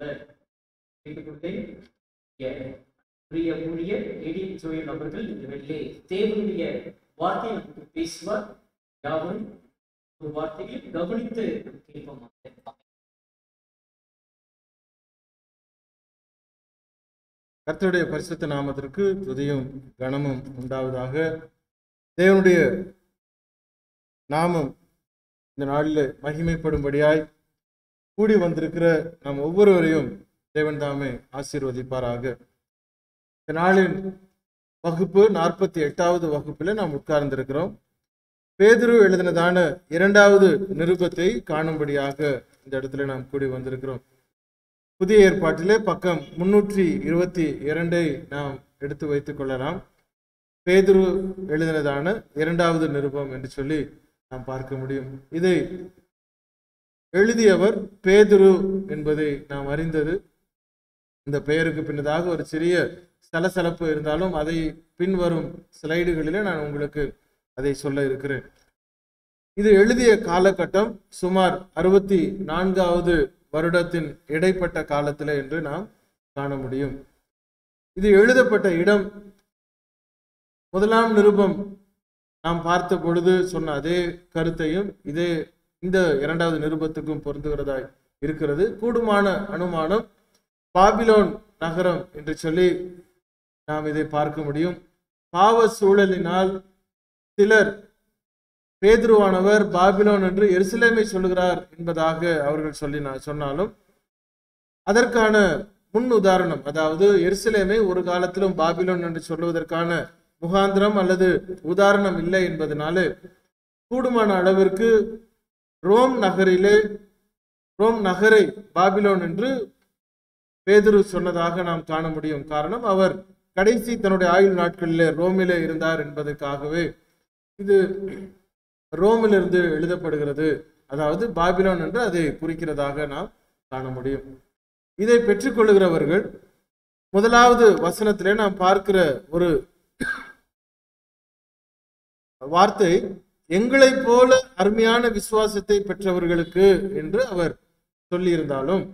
கேட்டுக்கொண்டேன் பிரிய ஊழியர் ATM Joel அவர்கள் இந்த வேளையிலே தேவனுடைய வார்த்தையை நமக்கு பேசுவார் யாவரும் ஒரு வார்த்தையில் கவனித்து கேட்போம் கர்த்தருடைய பரிசுத்த நாமத்திற்கு துதியும் கனமும் உண்டாவதாக தேவனுடைய நாமம் இந்த நாளில் மகிமைப்படும்படியாய் கூடி வந்திருக்கிற நாம் ஒவ்வொருவரையும் தேவன் தாமே ஆசீர்வதிப்பாராக இந்த நாளின் வகுப்பு நாற்பத்தி எட்டாவது வகுப்பில் நாம் உட்கார்ந்திருக்கிறோம் பேதுரு எழுதினதான இரண்டாவது நிருபத்தை காணும்படியாக இந்த இடத்துல நாம் கூடி வந்திருக்கிறோம் புதிய ஏற்பாட்டிலே பக்கம் முன்னூற்றி இருபத்தி இரண்டை நாம் எடுத்து வைத்துக் கொள்ளலாம் பேதுரு எழுதினதான இரண்டாவது நிருபம் என்று சொல்லி நாம் பார்க்க முடியும் இதை எழுதியவர் பேதுரு என்பதை நாம் அறிந்தது இந்த பெயருக்கு பின்னதாக ஒரு சிறிய சலசலப்பு இருந்தாலும் அதை பின்வரும் ஸ்லைடுகளிலே நான் உங்களுக்கு அதை சொல்ல இருக்கிறேன் இது எழுதிய காலகட்டம் சுமார் அறுபத்தி நான்காவது வருடத்தின் இடைப்பட்ட காலத்தில் என்று நாம் காண முடியும் இது எழுதப்பட்ட இடம் முதலாம் நிருபம் நாம் பார்த்த பொழுது சொன்ன அதே கருத்தையும் இதே இந்த இரண்டாவது நிருபத்துக்கும் பொருந்துகிறதாய் இருக்கிறது கூடுமான அனுமானம் பாபிலோன் நகரம் என்று சொல்லி நாம் இதை பார்க்க முடியும் பாவ சூழலினால் சிலர் பேதுருவானவர் பாபிலோன் என்று எருசலேமை சொல்லுகிறார் என்பதாக அவர்கள் சொல்லி சொன்னாலும் அதற்கான முன் உதாரணம் அதாவது எருசலேமை ஒரு காலத்திலும் பாபிலோன் என்று சொல்லுவதற்கான முகாந்திரம் அல்லது உதாரணம் இல்லை என்பதனால கூடுமான அளவிற்கு ரோம் நகரிலே ரோம் நகரை பாபிலோன் என்று பேதுரு சொன்னதாக நாம் காண முடியும் காரணம் அவர் கடைசி தன்னுடைய ஆயுள் நாட்களிலே ரோமிலே இருந்தார் என்பதற்காகவே இது ரோமிலிருந்து எழுதப்படுகிறது அதாவது பாபிலோன் என்று அதை குறிக்கிறதாக நாம் காண முடியும் இதை பெற்றுக்கொள்கிறவர்கள் முதலாவது வசனத்திலே நாம் பார்க்கிற ஒரு வார்த்தை எங்களைப் போல அருமையான விசுவாசத்தை பெற்றவர்களுக்கு என்று அவர் சொல்லியிருந்தாலும்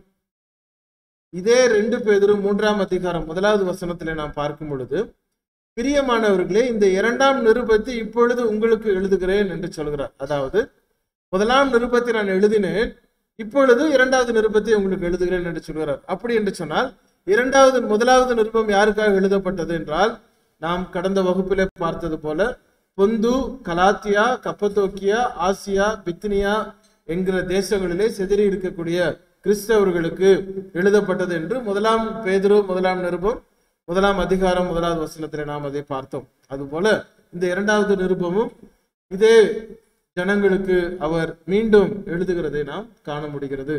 இதே ரெண்டு பேதரும் மூன்றாம் அதிகாரம் முதலாவது வசனத்திலே நாம் பார்க்கும் பொழுது பிரியமானவர்களே இந்த இரண்டாம் நிருபத்தை இப்பொழுது உங்களுக்கு எழுதுகிறேன் என்று சொல்கிறார் அதாவது முதலாம் நிருபத்தை நான் எழுதினேன் இப்பொழுது இரண்டாவது நிருபத்தை உங்களுக்கு எழுதுகிறேன் என்று சொல்கிறார் அப்படி என்று சொன்னால் இரண்டாவது முதலாவது நிருபம் யாருக்காக எழுதப்பட்டது என்றால் நாம் கடந்த வகுப்பிலே பார்த்தது போல பொந்து கலாத்தியா கப்பத்தோக்கியா ஆசியா பித்னியா என்கிற தேசங்களிலே செதறி இருக்கக்கூடிய கிறிஸ்தவர்களுக்கு எழுதப்பட்டது என்று முதலாம் பேதுரு முதலாம் நிருபம் முதலாம் அதிகாரம் முதலாவது வசனத்திலே நாம் அதை பார்த்தோம் அதுபோல இந்த இரண்டாவது நிருபமும் இதே ஜனங்களுக்கு அவர் மீண்டும் எழுதுகிறதை நாம் காண முடிகிறது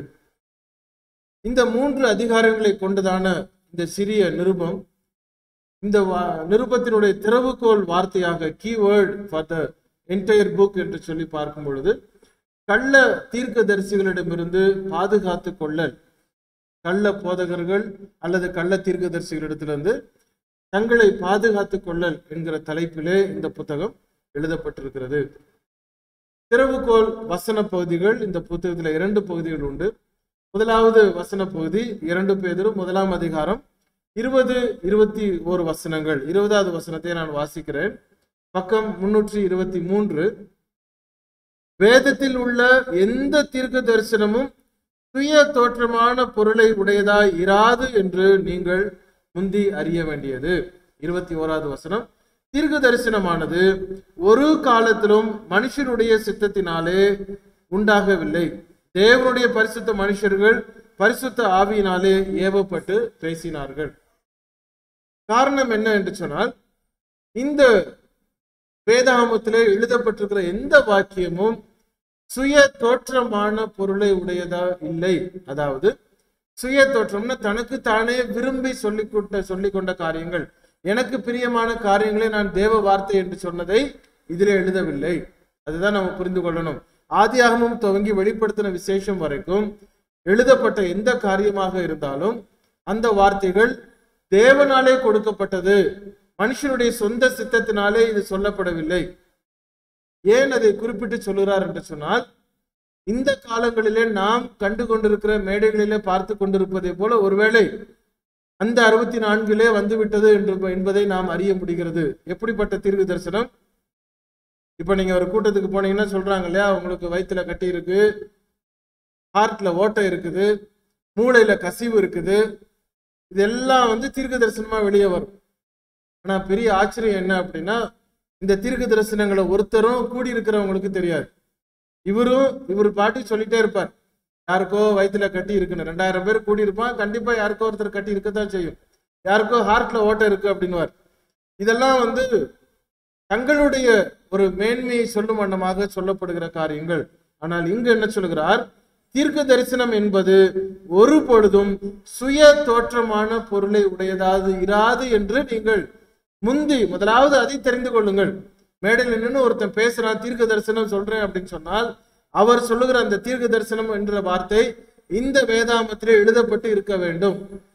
இந்த மூன்று அதிகாரங்களை கொண்டதான இந்த சிறிய நிருபம் இந்த நிருபத்தினுடைய திறவுகோல் வார்த்தையாக keyword for the entire book என்று சொல்லி பார்க்கும் பொழுது கள்ள தீர்க்க தரிசிகளிடமிருந்து பாதுகாத்து கொள்ளல் கள்ள போதகர்கள் அல்லது கள்ள தீர்க்கதரிசிகளிடத்திலிருந்து தங்களை பாதுகாத்து கொள்ளல் என்கிற தலைப்பிலே இந்த புத்தகம் எழுதப்பட்டிருக்கிறது திறவுகோல் வசன பகுதிகள் இந்த புத்தகத்தில் இரண்டு பகுதிகள் உண்டு முதலாவது வசன பகுதி இரண்டு பேதரும் முதலாம் அதிகாரம் இருபது இருபத்தி ஒரு வசனங்கள் இருபதாவது வசனத்தை நான் வாசிக்கிறேன் பக்கம் முன்னூற்றி இருபத்தி மூன்று வேதத்தில் உள்ள எந்த தீர்க்க தரிசனமும் சுய தோற்றமான பொருளை உடையதாய் இராது என்று நீங்கள் முந்தி அறிய வேண்டியது இருபத்தி ஓராவது வசனம் தீர்க்க தரிசனமானது ஒரு காலத்திலும் மனுஷனுடைய சித்தத்தினாலே உண்டாகவில்லை தேவனுடைய பரிசுத்த மனுஷர்கள் பரிசுத்த ஆவியினாலே ஏவப்பட்டு பேசினார்கள் காரணம் என்ன என்று சொன்னால் இந்த வேதாமத்திலே எழுதப்பட்டிருக்கிற எந்த வாக்கியமும் சுய தோற்றமான பொருளை உடையதா இல்லை அதாவது சுய தோற்றம்னா தனக்கு தானே விரும்பி சொல்லிக்கொண்ட சொல்லிக்கொண்ட காரியங்கள் எனக்கு பிரியமான காரியங்களை நான் தேவ வார்த்தை என்று சொன்னதை இதில் எழுதவில்லை அதுதான் நம்ம புரிந்து கொள்ளணும் ஆதியாகமும் துவங்கி வெளிப்படுத்தின விசேஷம் வரைக்கும் எழுதப்பட்ட எந்த காரியமாக இருந்தாலும் அந்த வார்த்தைகள் தேவனாலே கொடுக்கப்பட்டது மனுஷனுடைய சொந்த சித்தத்தினாலே இது சொல்லப்படவில்லை ஏன் அதை குறிப்பிட்டு சொல்லுகிறார் என்று சொன்னால் இந்த காலங்களிலே நாம் கண்டு கொண்டிருக்கிற மேடைகளிலே பார்த்து கொண்டிருப்பதை போல ஒருவேளை அந்த அறுபத்தி நான்கிலே வந்துவிட்டது என்று என்பதை நாம் அறிய முடிகிறது எப்படிப்பட்ட தீர்க்க தரிசனம் இப்ப நீங்க ஒரு கூட்டத்துக்கு போனீங்கன்னா சொல்றாங்க இல்லையா உங்களுக்கு வயிற்றுல கட்டி இருக்கு ஹார்ட்ல ஓட்டை இருக்குது மூளையில கசிவு இருக்குது இதெல்லாம் வந்து தீர்க்க தரிசனமா வெளியே வரும் ஆனா பெரிய ஆச்சரியம் என்ன அப்படின்னா இந்த தீர்க்க தரிசனங்களை ஒருத்தரும் கூடி இருக்கிறவங்களுக்கு தெரியாது இவரும் இவர் பாட்டி சொல்லிட்டே இருப்பார் யாருக்கோ வயிற்றுல கட்டி இருக்குன்னு ரெண்டாயிரம் பேர் கூடி இருப்பான் கண்டிப்பா யாருக்கோ ஒருத்தர் கட்டி இருக்கத்தான் செய்யும் யாருக்கோ ஹார்ட்ல ஓட்டை இருக்கு அப்படின்னுவார் இதெல்லாம் வந்து தங்களுடைய ஒரு மேன்மையை சொல்லும் வண்ணமாக சொல்லப்படுகிற காரியங்கள் ஆனால் இங்கு என்ன சொல்கிறார் தீர்க்க தரிசனம் என்பது ஒரு பொழுதும் சுய தோற்றமான பொருளை உடையதாவது இராது என்று நீங்கள் முந்தி முதலாவது அதை தெரிந்து கொள்ளுங்கள் மேடையில் நின்று ஒருத்தன் பேசுறான் தீர்க்க தரிசனம் சொல்றேன் அப்படின்னு சொன்னால் அவர் சொல்லுகிற அந்த தீர்க்க தரிசனம் என்ற வார்த்தை இந்த வேதாமத்திலே எழுதப்பட்டு இருக்க வேண்டும்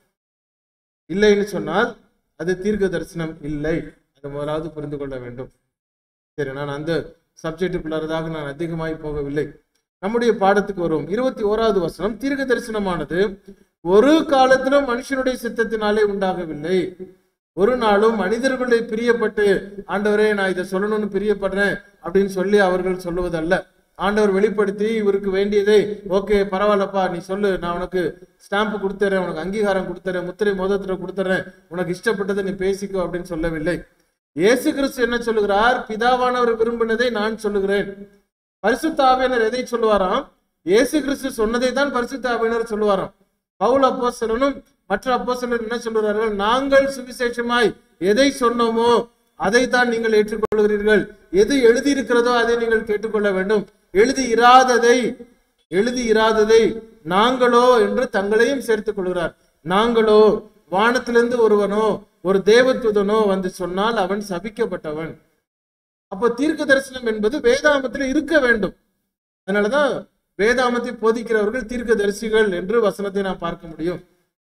இல்லைன்னு சொன்னால் அது தீர்க்க தரிசனம் இல்லை அது முதலாவது புரிந்து கொள்ள வேண்டும் சரி நான் அந்த சப்ஜெக்டுக்குள்ளதாக நான் அதிகமாய் போகவில்லை நம்முடைய பாடத்துக்கு வருவோம் இருபத்தி ஓராவது வசனம் தீர்க்க தரிசனமானது ஒரு காலத்திலும் மனுஷனுடைய சித்தத்தினாலே உண்டாகவில்லை ஒரு நாளும் மனிதர்களுடைய பிரியப்பட்டு ஆண்டவரே நான் இதை சொல்லணும்னு பிரியப்படுறேன் அப்படின்னு சொல்லி அவர்கள் சொல்லுவதல்ல ஆண்டவர் வெளிப்படுத்தி இவருக்கு வேண்டியதை ஓகே பரவாயில்லப்பா நீ சொல்லு நான் உனக்கு ஸ்டாம்ப் கொடுத்துறேன் உனக்கு அங்கீகாரம் கொடுத்துறேன் முத்திரை மோதத்துல கொடுத்துறேன் உனக்கு இஷ்டப்பட்டதை நீ பேசிக்கோ அப்படின்னு சொல்லவில்லை இயேசு கிறிஸ்து என்ன சொல்லுகிறார் பிதாவானவர் விரும்பினதை நான் சொல்லுகிறேன் பரிசுத்த ஆவியனர் எதை சொல்லுவாராம் இயேசு கிறிஸ்து சொன்னதை தான் பரிசுத்த ஆவியனர் சொல்லுவாராம் பவுல் அப்போஸ்தலனும் மற்ற அப்போஸ்தலர் என்ன சொல்லுகிறார்கள் நாங்கள் சுவிசேஷமாய் எதை சொன்னோமோ அதைத்தான் நீங்கள் ஏற்றுக்கொள்கிறீர்கள் எது எழுதியிருக்கிறதோ அதை நீங்கள் கேட்டுக்கொள்ள வேண்டும் எழுதி இராததை எழுதி இராததை நாங்களோ என்று தங்களையும் சேர்த்துக் கொள்கிறார் நாங்களோ வானத்திலிருந்து ஒருவனோ ஒரு தேவதூதனோ வந்து சொன்னால் அவன் சபிக்கப்பட்டவன் அப்போ தீர்க்க தரிசனம் என்பது வேதாமத்தில் இருக்க வேண்டும் அதனாலதான் வேதாமத்தை போதிக்கிறவர்கள் தீர்க்க தரிசிகள் என்று வசனத்தை நாம் பார்க்க முடியும்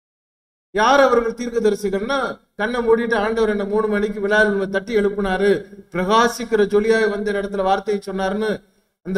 யார் அவர்கள் தீர்க்க தரிசிகள்னா கண்ணை மூடிட்டு ஆண்டவர் என்ன மூணு மணிக்கு விழாவில் தட்டி எழுப்பினாரு பிரகாசிக்கிற ஜொலியாய் வந்த இடத்துல வார்த்தையை சொன்னாருன்னு அந்த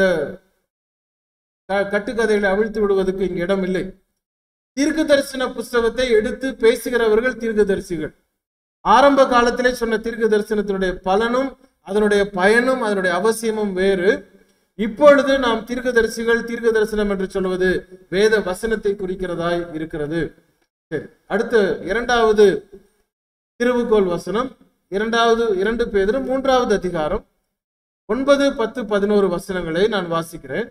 க- கட்டுக்கதைகளை அவிழ்த்து விடுவதற்கு இங்க இடம் இல்லை தீர்க்க தரிசன புஸ்தகத்தை எடுத்து பேசுகிறவர்கள் தீர்க்க தரிசிகள் ஆரம்ப காலத்திலே சொன்ன தீர்க்க தரிசனத்தினுடைய பலனும் அதனுடைய பயனும் அதனுடைய அவசியமும் வேறு இப்பொழுது நாம் தீர்க்கதரிசிகள் தீர்க்க தரிசனம் என்று சொல்வது வேத வசனத்தை குறிக்கிறதாய் இருக்கிறது சரி அடுத்து இரண்டாவது திருவுகோள் வசனம் இரண்டாவது இரண்டு பேதரும் மூன்றாவது அதிகாரம் ஒன்பது பத்து பதினோரு வசனங்களை நான் வாசிக்கிறேன்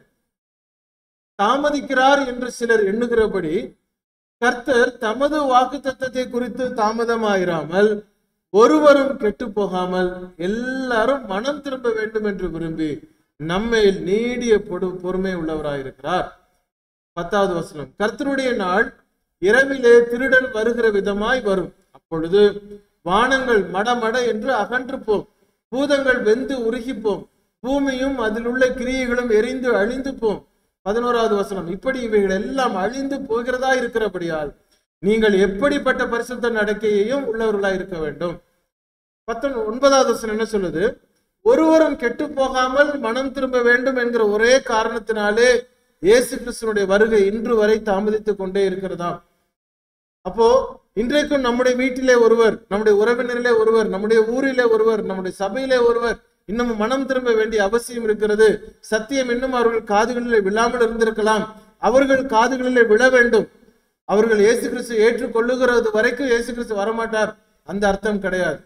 தாமதிக்கிறார் என்று சிலர் எண்ணுகிறபடி கர்த்தர் தமது வாக்குத்தத்தத்தை குறித்து தாமதமாயிராமல் ஒருவரும் கெட்டு போகாமல் எல்லாரும் மனம் திரும்ப வேண்டும் என்று விரும்பி நம்மேல் நீடிய பொடு பொறுமை உள்ளவராயிருக்கிறார் பத்தாவது வசனம் கர்த்தருடைய நாள் இரவிலே திருடன் வருகிற விதமாய் வரும் அப்பொழுது வானங்கள் மடமட என்று அகன்று போம் பூதங்கள் வெந்து உருகிப் போம் பூமியும் அதில் உள்ள கிரியைகளும் எரிந்து அழிந்து போம் பதினோராவது வசனம் இப்படி இவைகள் எல்லாம் அழிந்து போகிறதா இருக்கிறபடியால் நீங்கள் எப்படிப்பட்ட பரிசுத்த நடக்கையையும் உள்ளவர்களாய் இருக்க வேண்டும் பத்தொன் ஒன்பதாவது வசனம் என்ன சொல்லுது ஒருவரும் கெட்டு போகாமல் மனம் திரும்ப வேண்டும் என்கிற ஒரே காரணத்தினாலே இயேசு கிறிஸ்துனுடைய வருகை இன்று வரை தாமதித்துக் கொண்டே இருக்கிறதாம் அப்போ இன்றைக்கும் நம்முடைய வீட்டிலே ஒருவர் நம்முடைய உறவினரிலே ஒருவர் நம்முடைய ஊரிலே ஒருவர் நம்முடைய சபையிலே ஒருவர் இன்னும் மனம் திரும்ப வேண்டிய அவசியம் இருக்கிறது சத்தியம் இன்னும் அவர்கள் காதுகளிலே விழாமல் இருந்திருக்கலாம் அவர்கள் காதுகளிலே விழ வேண்டும் அவர்கள் இயேசு கிறிஸ்து ஏற்றுக்கொள்ளுகிறது வரைக்கும் இயேசு கிறிஸ்து வரமாட்டார் அந்த அர்த்தம் கிடையாது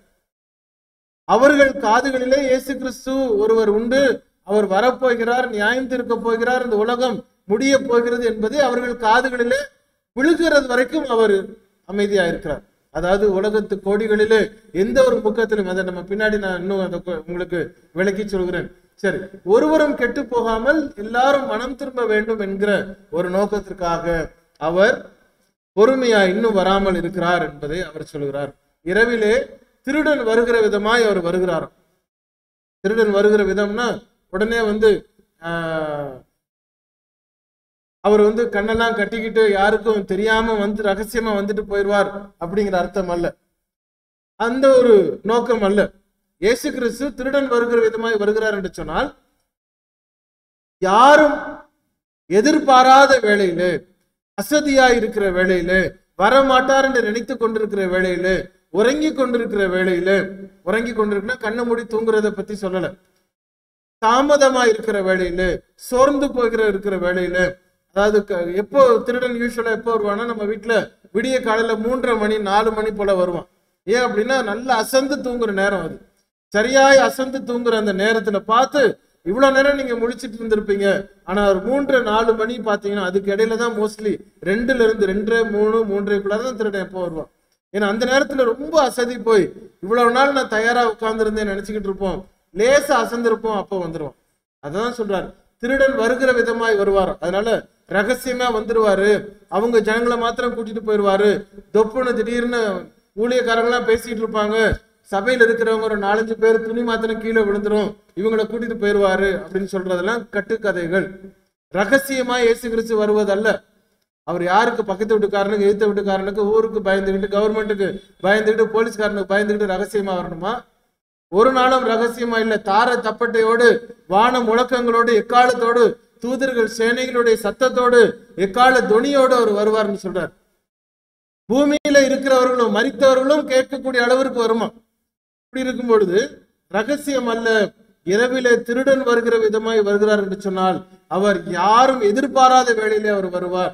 அவர்கள் காதுகளிலே இயேசு கிறிஸ்து ஒருவர் உண்டு அவர் வரப்போகிறார் நியாயம் தீர்க்க போகிறார் இந்த உலகம் முடிய போகிறது என்பதை அவர்கள் காதுகளிலே விழுகிறது வரைக்கும் அவர் அமைதியா இருக்கிறார் அதாவது உலகத்து கோடிகளிலே எந்த ஒரு முக்கத்திலும் அதை நம்ம பின்னாடி நான் இன்னும் அதை கொ- உங்களுக்கு விளக்கி சொல்கிறேன் சரி ஒருவரும் கெட்டு போகாமல் எல்லாரும் மனம் திரும்ப வேண்டும் என்கிற ஒரு நோக்கத்திற்காக அவர் பொறுமையா இன்னும் வராமல் இருக்கிறார் என்பதை அவர் சொல்கிறார் இரவிலே திருடன் வருகிற விதமாய் அவர் வருகிறார் திருடன் வருகிற விதம்னா உடனே வந்து ஆஹ், அவர் வந்து கண்ணெல்லாம் கட்டிக்கிட்டு யாருக்கும் தெரியாம வந்து ரகசியமா வந்துட்டு போயிடுவார் அப்படிங்கிற அர்த்தம் அல்ல அந்த ஒரு நோக்கம் அல்ல இயேசு கிறிஸ்து திருடன் வருகிற விதமாய் வருகிறார் என்று சொன்னால் யாரும் எதிர்பாராத வேளையில அசதியா இருக்கிற வேளையில வரமாட்டார் என்று நினைத்து கொண்டிருக்கிற வேளையில உறங்கி கொண்டிருக்கிற வேளையில உறங்கி கொண்டிருக்குன்னா கண்ணை மூடி தூங்குறத பத்தி சொல்லல தாமதமா இருக்கிற வேளையில சோர்ந்து போகிற இருக்கிற வேளையில அதாவது க- எப்போ திருடன் யூஸ்வலா எப்போ வருவானா நம்ம வீட்டுல விடிய காலையில மூன்றரை மணி நாலு மணி போல வருவான் ஏன் அப்படின்னா நல்லா அசந்து தூங்குற நேரம் அது சரியாய் அசந்து தூங்குற அந்த நேரத்துல பார்த்து இவ்வளவு நேரம் நீங்க முழிச்சிட்டு இருந்திருப்பீங்க ஆனா ஒரு மூன்று நாலு மணி பாத்தீங்கன்னா அதுக்கு இடையில தான் மோஸ்ட்லி ரெண்டுல இருந்து ரெண்டு மூணு மூன்றைக்குள்ள தான் திருடன் எப்போ வருவான் ஏன்னா அந்த நேரத்துல ரொம்ப அசதி போய் இவ்வளவு நாள் நான் தயாரா உட்கார்ந்துருந்தேன் நினைச்சுக்கிட்டு இருப்போம் லேசா அசந்திருப்போம் அப்போ வந்துருவோம் அதான் சொல்றாரு திருடன் வருகிற விதமாய் வருவார் அதனால ரகசியமா வந்துருவாரு அவங்க ஜனங்களை மாத்திரம் கூட்டிட்டு போயிருவாரு தொப்புன்னு திடீர்னு ஊழியக்காரங்களாம் பேசிட்டு இருப்பாங்க சபையில இருக்கிறவங்க ஒரு நாலஞ்சு பேர் துணி மாத்திரம் கீழே விழுந்துரும் இவங்களை கூட்டிட்டு போயிருவாரு அப்படின்னு சொல்றதெல்லாம் கட்டுக்கதைகள் ரகசியமா இயேசு கிறிஸ்து வருவதல்ல அவர் யாருக்கு பக்கத்து வீட்டுக்காரனுக்கு எதிர்த்த வீட்டுக்காரனுக்கு ஊருக்கு பயந்துக்கிட்டு கவர்மெண்ட்டுக்கு பயந்துக்கிட்டு போலீஸ்காரனுக்கு பயந்துக்கிட்டு ரகசியமா வரணுமா ஒரு நாளும் ரகசியமா இல்ல தார தப்பட்டையோடு வான முழக்கங்களோடு எக்காலத்தோடு தூதர்கள் சேனைகளுடைய சத்தத்தோடு எக்கால துணியோடு அவர் வருவார்னு சொல்றார் பூமியில இருக்கிறவர்களும் மரித்தவர்களும் கேட்கக்கூடிய அளவிற்கு வருமா இப்படி இருக்கும் பொழுது ரகசியம் அல்ல இரவிலே திருடன் வருகிற விதமாய் வருகிறார் என்று சொன்னால் அவர் யாரும் எதிர்பாராத வேளையிலே அவர் வருவார்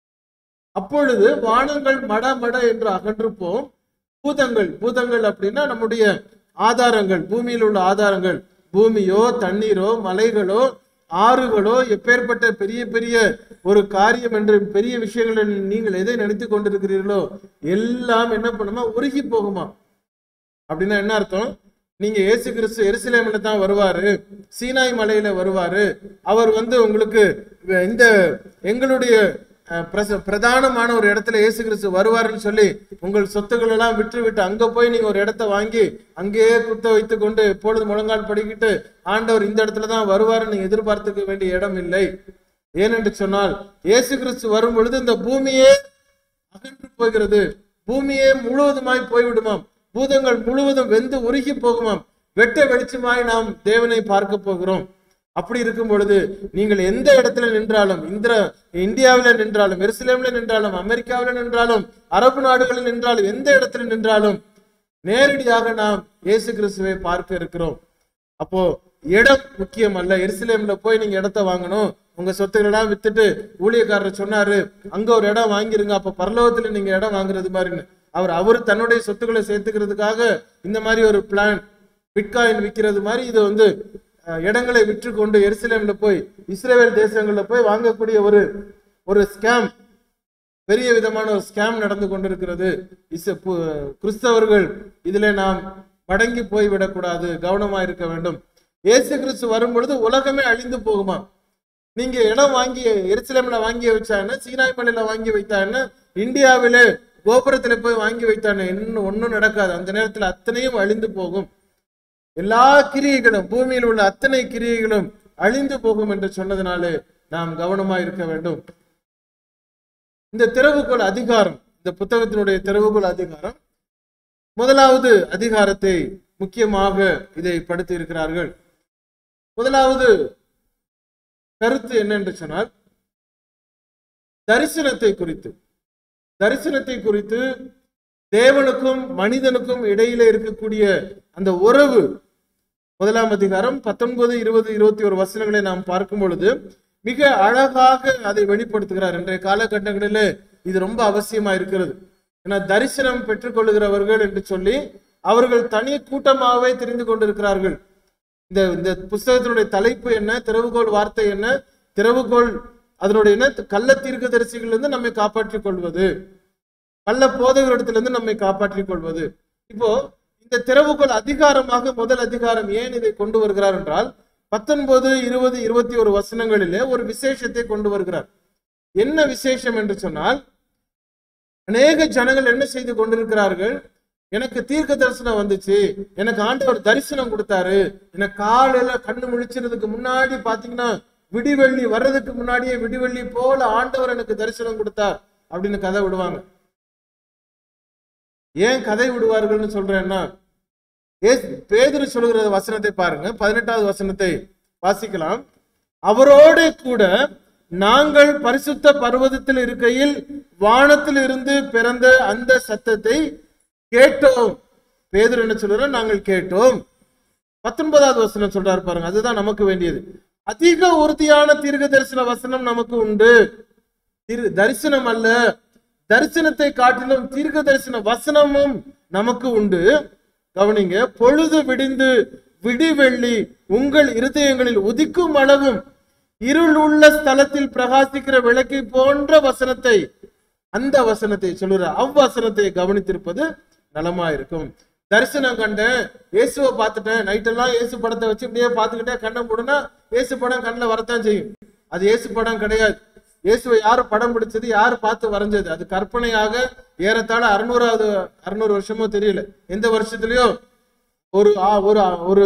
அப்பொழுது வானங்கள் மட மட என்று அகன்றுப்போம் பூதங்கள் பூதங்கள் அப்படின்னா நம்முடைய ஆதாரங்கள் பூமியில் உள்ள ஆதாரங்கள் பூமியோ தண்ணீரோ மலைகளோ ஆறுகளோ எப்பேற்பட்ட பெரிய பெரிய ஒரு காரியம் என்று பெரிய விஷயங்களை நீங்கள் எதை நினைத்து கொண்டிருக்கிறீர்களோ எல்லாம் என்ன பண்ணுமா உருகி போகுமா அப்படின்னா என்ன அர்த்தம் நீங்க இயேசு கிறிஸ்து எருசலேமில் தான் வருவாரு சீனாய் மலையில வருவாரு அவர் வந்து உங்களுக்கு இந்த எங்களுடைய அஹ், பிரச- பிரதானமான ஒரு இடத்துல இயேசு கிறிஸ்து வருவாருன்னு சொல்லி உங்கள் சொத்துக்கள் எல்லாம் விற்று விட்டு அங்க போய் நீங்க ஒரு இடத்த வாங்கி அங்கேயே குத்த வைத்து கொண்டு எப்பொழுது முழங்கால் படிக்கிட்டு ஆண்டவர் இந்த இடத்துல தான் வருவாருன்னு நீங்க எதிர்பார்த்துக்க வேண்டிய இடம் இல்லை ஏனென்று சொன்னால் இயேசு கிறிஸ்து வரும் பொழுது இந்த பூமியே அகன்று போகிறது பூமியே முழுவதுமாய் போய்விடுமாம் பூதங்கள் முழுவதும் வெந்து உருகி போகுமாம் வெட்ட வெளிச்சமாய் நாம் தேவனை பார்க்க போகிறோம் அப்படி இருக்கும் பொழுது நீங்கள் எந்த இடத்துல நின்றாலும் இந்திர இந்தியாவில நின்றாலும் எருசலேம்ல நின்றாலும் அமெரிக்காவில நின்றாலும் அரபு நாடுகளில் நின்றாலும் எந்த இடத்துல நின்றாலும் நேரடியாக நாம் இயேசு கிறிஸ்துவை பார்க்க இருக்கிறோம் அப்போ இடம் முக்கியம் அல்ல எருசலேம்ல போய் நீங்க இடத்த வாங்கணும் உங்க சொத்துக்கள் எல்லாம் வித்துட்டு ஊழியக்காரர் சொன்னாரு அங்க ஒரு இடம் வாங்கிருங்க அப்ப பரலோகத்துல நீங்க இடம் வாங்குறது மாதிரின்னு அவர் அவர் தன்னுடைய சொத்துக்களை சேர்த்துக்கிறதுக்காக இந்த மாதிரி ஒரு பிளான் பிட்காயின் விற்கிறது மாதிரி இது வந்து அஹ், இடங்களை விற்று கொண்டு எருசலேம்ல போய் இஸ்ரேல் தேசங்கள்ல போய் வாங்கக்கூடிய ஒரு ஒரு ஸ்கேம் பெரிய விதமான ஒரு ஸ்கேம் நடந்து கொண்டிருக்கிறது இஸ் பு- கிறிஸ்தவர்கள் இதுல நாம் மடங்கி போய் விடக்கூடாது கவனமா இருக்க வேண்டும் இயேசு கிறிஸ்து வரும் பொழுது உலகமே அழிந்து போகுமா நீங்க இடம் வாங்கி எருசலேம்ல வாங்கி வச்சான்னு சீனாய் மலையில வாங்கி வைத்தான்னு இந்தியாவிலே கோபுரத்துல போய் வாங்கி வைத்தானே இன்னும் ஒண்ணும் நடக்காது அந்த நேரத்துல அத்தனையும் அழிந்து போகும் எல்லா கிரியைகளும் பூமியில் உள்ள அத்தனை கிரியைகளும் அழிந்து போகும் என்று சொன்னதுனாலே நாம் கவனமா இருக்க வேண்டும் இந்த திறவுகோல் அதிகாரம் இந்த புத்தகத்தினுடைய திறவுகோல் அதிகாரம் முதலாவது அதிகாரத்தை முக்கியமாக இதை படுத்தி இருக்கிறார்கள் முதலாவது கருத்து என்னென்று சொன்னால் தரிசனத்தை குறித்து தரிசனத்தை குறித்து தேவனுக்கும் மனிதனுக்கும் இடையில இருக்கக்கூடிய அந்த உறவு முதலாம் அதிகாரம் பத்தொன்பது இருபது இருபத்தி ஒரு வசனங்களை நாம் பார்க்கும் பொழுது மிக அழகாக அதை வெளிப்படுத்துகிறார் இன்றைய காலகட்டங்களிலே இது ரொம்ப அவசியமா இருக்கிறது ஏன்னா தரிசனம் பெற்றுக்கொள்ளுகிறவர்கள் என்று சொல்லி அவர்கள் தனி கூட்டமாகவே தெரிந்து கொண்டிருக்கிறார்கள் இந்த இந்த புஸ்தகத்தினுடைய தலைப்பு என்ன திறவுகோல் வார்த்தை என்ன திறவுகோல் அதனுடைய என்ன கள்ள தீர்க்க இருந்து நம்மை காப்பாற்றிக் கொள்வது கள்ள போதகரிடத்திலிருந்து நம்மை காப்பாற்றிக் கொள்வது இப்போ இந்த திறவுகோல் அதிகாரமாக முதல் அதிகாரம் ஏன் இதை கொண்டு வருகிறார் என்றால் பத்தொன்பது இருபது இருபத்தி ஒரு வசனங்களிலே ஒரு விசேஷத்தை கொண்டு வருகிறார் என்ன விசேஷம் என்று சொன்னால் அநேக ஜனங்கள் என்ன செய்து கொண்டிருக்கிறார்கள் எனக்கு தீர்க்க தரிசனம் வந்துச்சு எனக்கு ஆண்டவர் தரிசனம் கொடுத்தாரு எனக்கு காலையில கண்ணு முழிச்சிறதுக்கு முன்னாடி பாத்தீங்கன்னா விடிவெள்ளி வர்றதுக்கு முன்னாடியே விடிவெள்ளி போல ஆண்டவர் எனக்கு தரிசனம் கொடுத்தார் அப்படின்னு கதை விடுவாங்க ஏன் கதை விடுவார்கள்னு சொல்றேன்னா ஏஸ் பேதுரு சொல்லுகிற வசனத்தை பாருங்க பதினெட்டாவது வசனத்தை வாசிக்கலாம் அவரோடு கூட நாங்கள் பரிசுத்த பர்வதத்தில் இருக்கையில் வானத்தில் இருந்து பிறந்த அந்த சத்தத்தை கேட்டோம் பேதுரு என்ன சொல்றார் நாங்கள் கேட்டோம் பத்தொன்பதாவது வசனம் சொல்றாரு பாருங்க அதுதான் நமக்கு வேண்டியது அதிக உறுதியான தீர்க்க தரிசன வசனம் நமக்கு உண்டு திரு தரிசனம் அல்ல தரிசனத்தை காட்டிலும் தீர்க்க தரிசன வசனமும் நமக்கு உண்டு கவனிங்க பொழுது விடிந்து விடிவெள்ளி உங்கள் இருதயங்களில் உதிக்கும் அளவும் இருள் உள்ள ஸ்தலத்தில் பிரகாசிக்கிற விளக்கை போன்ற வசனத்தை அந்த வசனத்தை சொல்லுற அவ்வசனத்தை கவனித்திருப்பது நலமா இருக்கும் தரிசனம் கண்டேன் இயேசுவை பார்த்துட்டேன் நைட்டெல்லாம் இயேசு படத்தை வச்சு இப்படியே பார்த்துக்கிட்டே கண்ணை போடுனா இயேசு படம் கண்ணில் வரத்தான் செய்யும் அது இயேசு படம் கிடையாது இயேசுவை யாரு படம் பிடிச்சது யாரு பார்த்து வரைஞ்சது அது கற்பனையாக ஏறத்தாழ அறுநூறாவது அறுநூறு வருஷமோ தெரியல எந்த வருஷத்துலயோ ஒரு ஆ- ஒரு ஒரு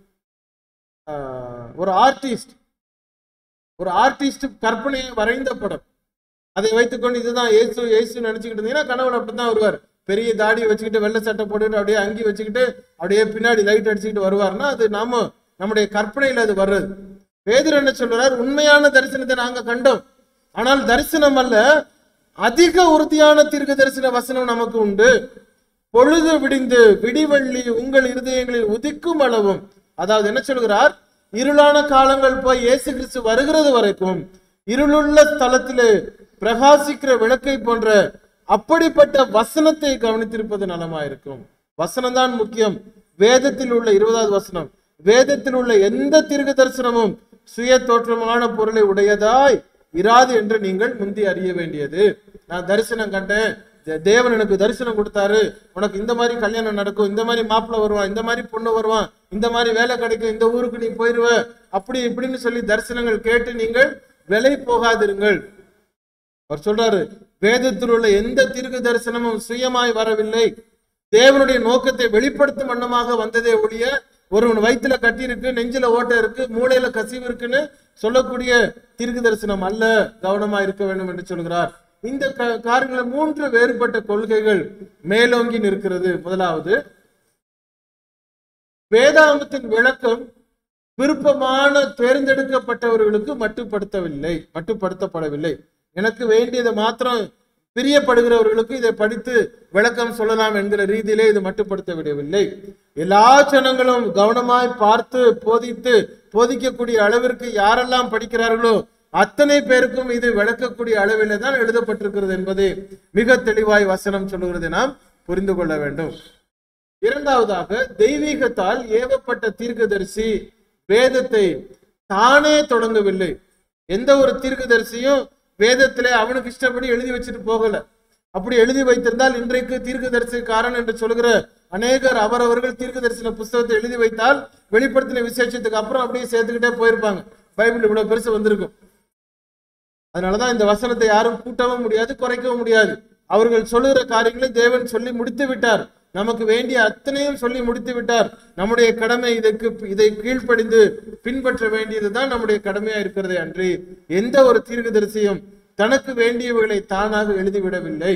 ஆ, ஒரு ஆர்டிஸ்ட் ஒரு ஆர்டிஸ்ட் கற்பனையை வரைந்த படம் அதை வைத்துக்கொண்டு இதுதான் இயேசு இயேசு நினைச்சுக்கிட்டு இருந்தீங்கன்னா கனவுல அப்படித்தான் வருவார் பெரிய தாடியை வச்சுக்கிட்டு வெள்ளை சட்டை போட்டுக்கிட்டு அப்படியே அங்கி வச்சுக்கிட்டு அப்படியே பின்னாடி லைட் அடிச்சுக்கிட்டு வருவார்னா அது நாம நம்முடைய கற்பனையில அது வர்றது பேதுரு என்ன சொல்றார் உண்மையான தரிசனத்தை நாங்க கண்டோம் ஆனால் தரிசனம் அல்ல அதிக உறுதியான தீர்க்க தரிசன வசனம் நமக்கு உண்டு பொழுது விடிந்து விடிவெள்ளி உங்கள் இருதயங்களில் உதிக்கும் அளவும் அதாவது என்ன சொல்கிறார் இருளான காலங்கள் போய் இயேசு கிறிஸ்து வருகிறது வரைக்கும் இருளுள்ள ஸ்தலத்திலே பிரகாசிக்கிற விளக்கை போன்ற அப்படிப்பட்ட வசனத்தை கவனித்திருப்பது நலமாயிருக்கும் வசனம் தான் முக்கியம் வேதத்தில் உள்ள இருபதாவது வசனம் வேதத்தில் உள்ள எந்த தீர்க்க தரிசனமும் சுய தோற்றமான பொருளை உடையதாய் இராது என்று நீங்கள் முந்தி அறிய வேண்டியது நான் தரிசனம் கண்டேன் தே- தேவன் எனக்கு தரிசனம் கொடுத்தாரு உனக்கு இந்த மாதிரி கல்யாணம் நடக்கும் இந்த மாதிரி மாப்பிள்ளை வருவான் இந்த மாதிரி பொண்ணு வருவான் இந்த மாதிரி வேலை கிடைக்கும் இந்த ஊருக்கு நீ போயிருவ அப்படி இப்படின்னு சொல்லி தரிசனங்கள் கேட்டு நீங்கள் விலை போகாதிருங்கள் அவர் சொல்றாரு வேதத்தில் உள்ள எந்த தீர்க்க தரிசனமும் சுயமாய் வரவில்லை தேவனுடைய நோக்கத்தை வெளிப்படுத்தும் வண்ணமாக வந்ததே ஒழிய ஒருவன் வயிற்றுல கட்டி இருக்கு நெஞ்சில ஓட்டை இருக்கு மூளையில கசிவு இருக்குன்னு சொல்லக்கூடிய தீர்க்க தரிசனம் அல்ல கவனமா இருக்க வேண்டும் என்று சொல்கிறார் இந்த க- காரியங்களில் மூன்று வேறுபட்ட கொள்கைகள் மேலோங்கி நிற்கிறது முதலாவது வேதாகமத்தின் விளக்கம் விருப்பமான தேர்ந்தெடுக்கப்பட்டவர்களுக்கு மட்டுப்படுத்தவில்லை மட்டுப்படுத்தப்படவில்லை எனக்கு வேண்டியதை மாத்திரம் பிரியப்படுகிறவர்களுக்கு இதை படித்து விளக்கம் சொல்லலாம் என்கிற ரீதியிலே இது மட்டுப்படுத்த விடவில்லை எல்லா ஜனங்களும் கவனமாய் பார்த்து போதித்து போதிக்கக்கூடிய அளவிற்கு யாரெல்லாம் படிக்கிறார்களோ அத்தனை பேருக்கும் இது விளக்கக்கூடிய அளவிலே தான் எழுதப்பட்டிருக்கிறது என்பதை மிக தெளிவாய் வசனம் சொல்லுகிறது நாம் புரிந்து கொள்ள வேண்டும் இரண்டாவதாக தெய்வீகத்தால் ஏவப்பட்ட தீர்க்கதரிசி வேதத்தை தானே தொடங்கவில்லை எந்த ஒரு தீர்க்கதரிசியும் வேதத்திலே அவனுக்கு இஷ்டப்படி எழுதி வச்சுட்டு போகல அப்படி எழுதி வைத்திருந்தால் இன்றைக்கு தீர்க்கதரிசிக்காரன் என்று சொல்கிற அநேகர் அவரவர்கள் தீர்க்கதரிசன புஸ்தகத்தை எழுதி வைத்தால் வெளிப்படுத்தின விசேஷத்துக்கு அப்புறம் அப்படியே சேர்த்துக்கிட்டே போயிருப்பாங்க பைபிள் இவ்வளவு பெருசு வந்திருக்கும் அதனாலதான் இந்த வசனத்தை யாரும் கூட்டவும் முடியாது குறைக்கவும் முடியாது அவர்கள் சொல்லுகிற காரியங்களை தேவன் சொல்லி முடித்து விட்டார் நமக்கு வேண்டிய அத்தனையும் சொல்லி முடித்து விட்டார் நம்முடைய கடமை இதற்கு இதை கீழ்ப்படிந்து பின்பற்ற வேண்டியதுதான் நம்முடைய கடமையா இருக்கிறதே அன்றி எந்த ஒரு தீர்க்கதரிசியும் தனக்கு வேண்டியவைகளை தானாக எழுதிவிடவில்லை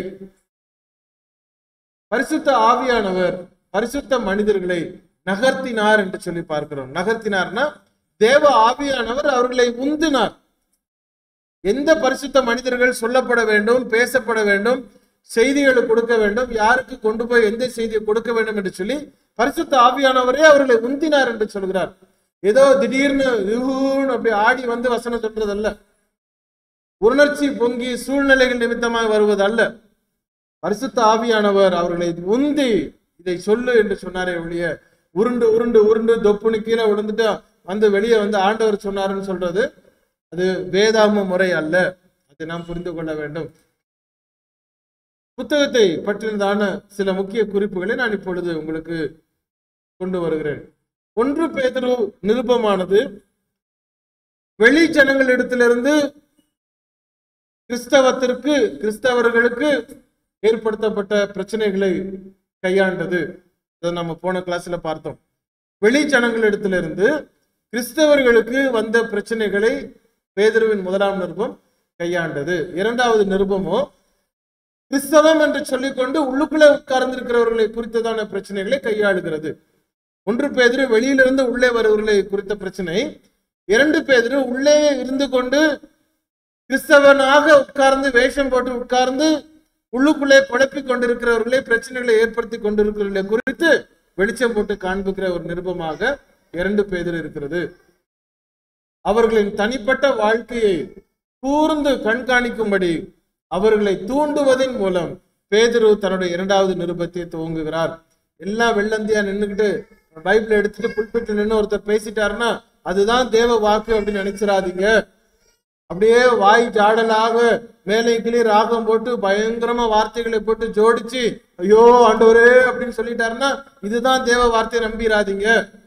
பரிசுத்த ஆவியானவர் பரிசுத்த மனிதர்களை நகர்த்தினார் என்று சொல்லி பார்க்கிறோம் நகர்த்தினார்னா தேவ ஆவியானவர் அவர்களை உந்தினார் எந்த பரிசுத்த மனிதர்கள் சொல்லப்பட வேண்டும் பேசப்பட வேண்டும் செய்திகளை கொடுக்க வேண்டும் யாருக்கு கொண்டு போய் எந்த செய்தியை கொடுக்க வேண்டும் என்று சொல்லி பரிசுத்த ஆவியானவரே அவர்களை உந்தினார் என்று சொல்கிறார் ஏதோ திடீர்னு யூன்னு அப்படி ஆடி வந்து வசனம் சொல்றதல்ல உணர்ச்சி பொங்கி சூழ்நிலைகள் நிமித்தமாக வருவது அல்ல பரிசுத்த ஆவியானவர் அவர்களை உந்தி இதை சொல்லு என்று சொன்னாரே ஒழிய உருண்டு உருண்டு உருண்டு தொப்புனு கீழே விழுந்துட்டு வந்து வெளியே வந்து ஆண்டவர் சொன்னாருன்னு சொல்றது அது வேதாம முறை அல்ல அதை நாம் புரிந்து கொள்ள வேண்டும் புத்தகத்தை பற்றினதான சில முக்கிய குறிப்புகளை நான் இப்பொழுது உங்களுக்கு கொண்டு வருகிறேன் ஒன்று பேதுரு நிருபமானது வெளி ஜனங்களிடத்திலிருந்து கிறிஸ்தவத்திற்கு கிறிஸ்தவர்களுக்கு ஏற்படுத்தப்பட்ட பிரச்சனைகளை கையாண்டது இதை நம்ம போன கிளாஸ்ல பார்த்தோம் வெளி ஜனங்களிடத்திலிருந்து கிறிஸ்தவர்களுக்கு வந்த பிரச்சனைகளை பேதுருவின் முதலாம் நிருபம் கையாண்டது இரண்டாவது நிருபமோ கிறிஸ்தவம் என்று சொல்லிக்கொண்டு உள்ளுக்குள்ளே உட்கார்ந்திருக்கிறவர்களை குறித்ததான பிரச்சனைகளை கையாளுகிறது ஒன்று பேதிரு வெளியிலிருந்து உள்ளே வருவர்களை குறித்த பிரச்சனை இரண்டு பேதிரு உள்ளே இருந்து கொண்டு கிறிஸ்தவனாக உட்கார்ந்து வேஷம் போட்டு உட்கார்ந்து உள்ளுக்குள்ளே குழப்பிக் கொண்டிருக்கிறவர்களே பிரச்சனைகளை ஏற்படுத்தி கொண்டிருக்கிறவர்களை குறித்து வெளிச்சம் போட்டு காண்பிக்கிற ஒரு நிருபமாக இரண்டு பேர் இருக்கிறது அவர்களின் தனிப்பட்ட வாழ்க்கையை கூர்ந்து கண்காணிக்கும்படி அவர்களை தூண்டுவதன் மூலம் பேதுரு தன்னுடைய இரண்டாவது நிருபத்தை துவங்குகிறார் எல்லாம் வெள்ளந்தியா நின்னுக்கிட்டு பைபிள் எடுத்துட்டு புல்பிட்டு நின்று ஒருத்தர் பேசிட்டாருன்னா அதுதான் தேவ வாக்கு அப்படின்னு நினைச்சிடாதீங்க அப்படியே வாய் ஜாடலாக மேலே கீழே ராகம் போட்டு பயங்கரமா வார்த்தைகளை போட்டு ஜோடிச்சு ஐயோ ஆண்டவரே அப்படின்னு சொல்லிட்டாருன்னா இதுதான் தேவ வார்த்தையை நம்பிராதீங்க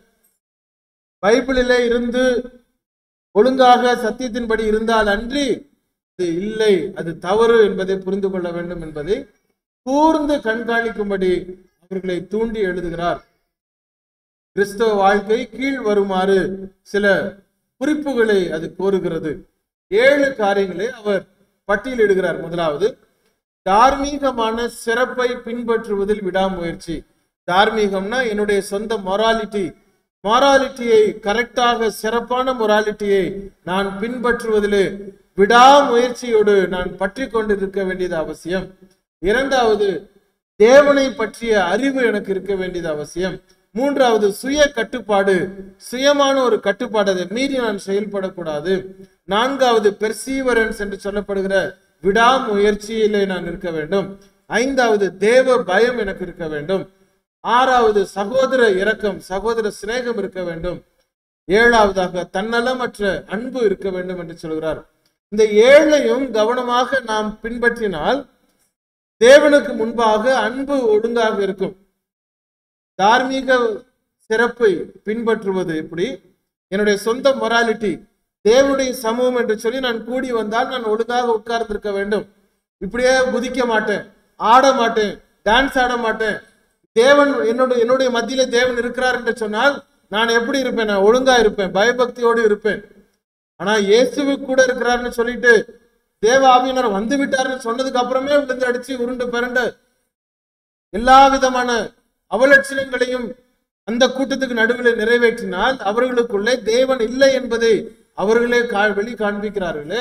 பைபிளிலே இருந்து ஒழுங்காக சத்தியத்தின்படி இருந்தால் அன்றி இது இல்லை அது தவறு என்பதை புரிந்து கொள்ள வேண்டும் என்பதை கூர்ந்து கண்காணிக்கும்படி அவர்களை தூண்டி எழுதுகிறார் கிறிஸ்தவ வாழ்க்கை கீழ் வருமாறு சில குறிப்புகளை அது கோருகிறது ஏழு காரியங்களை அவர் பட்டியலிடுகிறார் முதலாவது தார்மீகமான சிறப்பை பின்பற்றுவதில் விடாமுயற்சி தார்மீகம்னா என்னுடைய சொந்த மொராலிட்டி மொராலிட்டியை கரெக்டாக சிறப்பான மொராலிட்டியை நான் பின்பற்றுவதிலே விடாமுயற்சியோடு நான் பற்றி கொண்டிருக்க வேண்டியது அவசியம் இரண்டாவது தேவனை பற்றிய அறிவு எனக்கு இருக்க வேண்டியது அவசியம் மூன்றாவது சுய கட்டுப்பாடு சுயமான ஒரு கட்டுப்பாடு அதை மீறி நான் செயல்படக்கூடாது நான்காவது பெர்சீவரன்ஸ் என்று சொல்லப்படுகிற விடாமுயற்சியிலே நான் இருக்க வேண்டும் ஐந்தாவது தேவ பயம் எனக்கு இருக்க வேண்டும் ஆறாவது சகோதர இரக்கம் சகோதர சிநேகம் இருக்க வேண்டும் ஏழாவதாக தன்னலமற்ற அன்பு இருக்க வேண்டும் என்று சொல்கிறார் இந்த ஏழையும் கவனமாக நாம் பின்பற்றினால் தேவனுக்கு முன்பாக அன்பு ஒழுங்காக இருக்கும் தார்மீக சிறப்பை பின்பற்றுவது எப்படி என்னுடைய சொந்த மொராலிட்டி தேவனுடைய சமூகம் என்று சொல்லி நான் கூடி வந்தால் நான் ஒழுங்காக உட்கார்ந்திருக்க வேண்டும் இப்படியே குதிக்க மாட்டேன் ஆட மாட்டேன் டான்ஸ் ஆட மாட்டேன் தேவன் என்னோட என்னுடைய மத்தியில தேவன் இருக்கிறார் என்று சொன்னால் நான் எப்படி இருப்பேன் நான் ஒழுங்கா இருப்பேன் பயபக்தியோடு இருப்பேன் ஆனா இயேசுவு கூட இருக்கிறாருன்னு சொல்லிட்டு தேவ ஆவியினர் வந்து விட்டாருன்னு சொன்னதுக்கு அப்புறமே விழுந்து அடிச்சு உருண்டு பிறண்டு எல்லா விதமான அவலட்சணங்களையும் அந்த கூட்டத்துக்கு நடுவில் நிறைவேற்றினால் அவர்களுக்குள்ளே தேவன் இல்லை என்பதை அவர்களே கா வெளி காண்பிக்கிறார்களே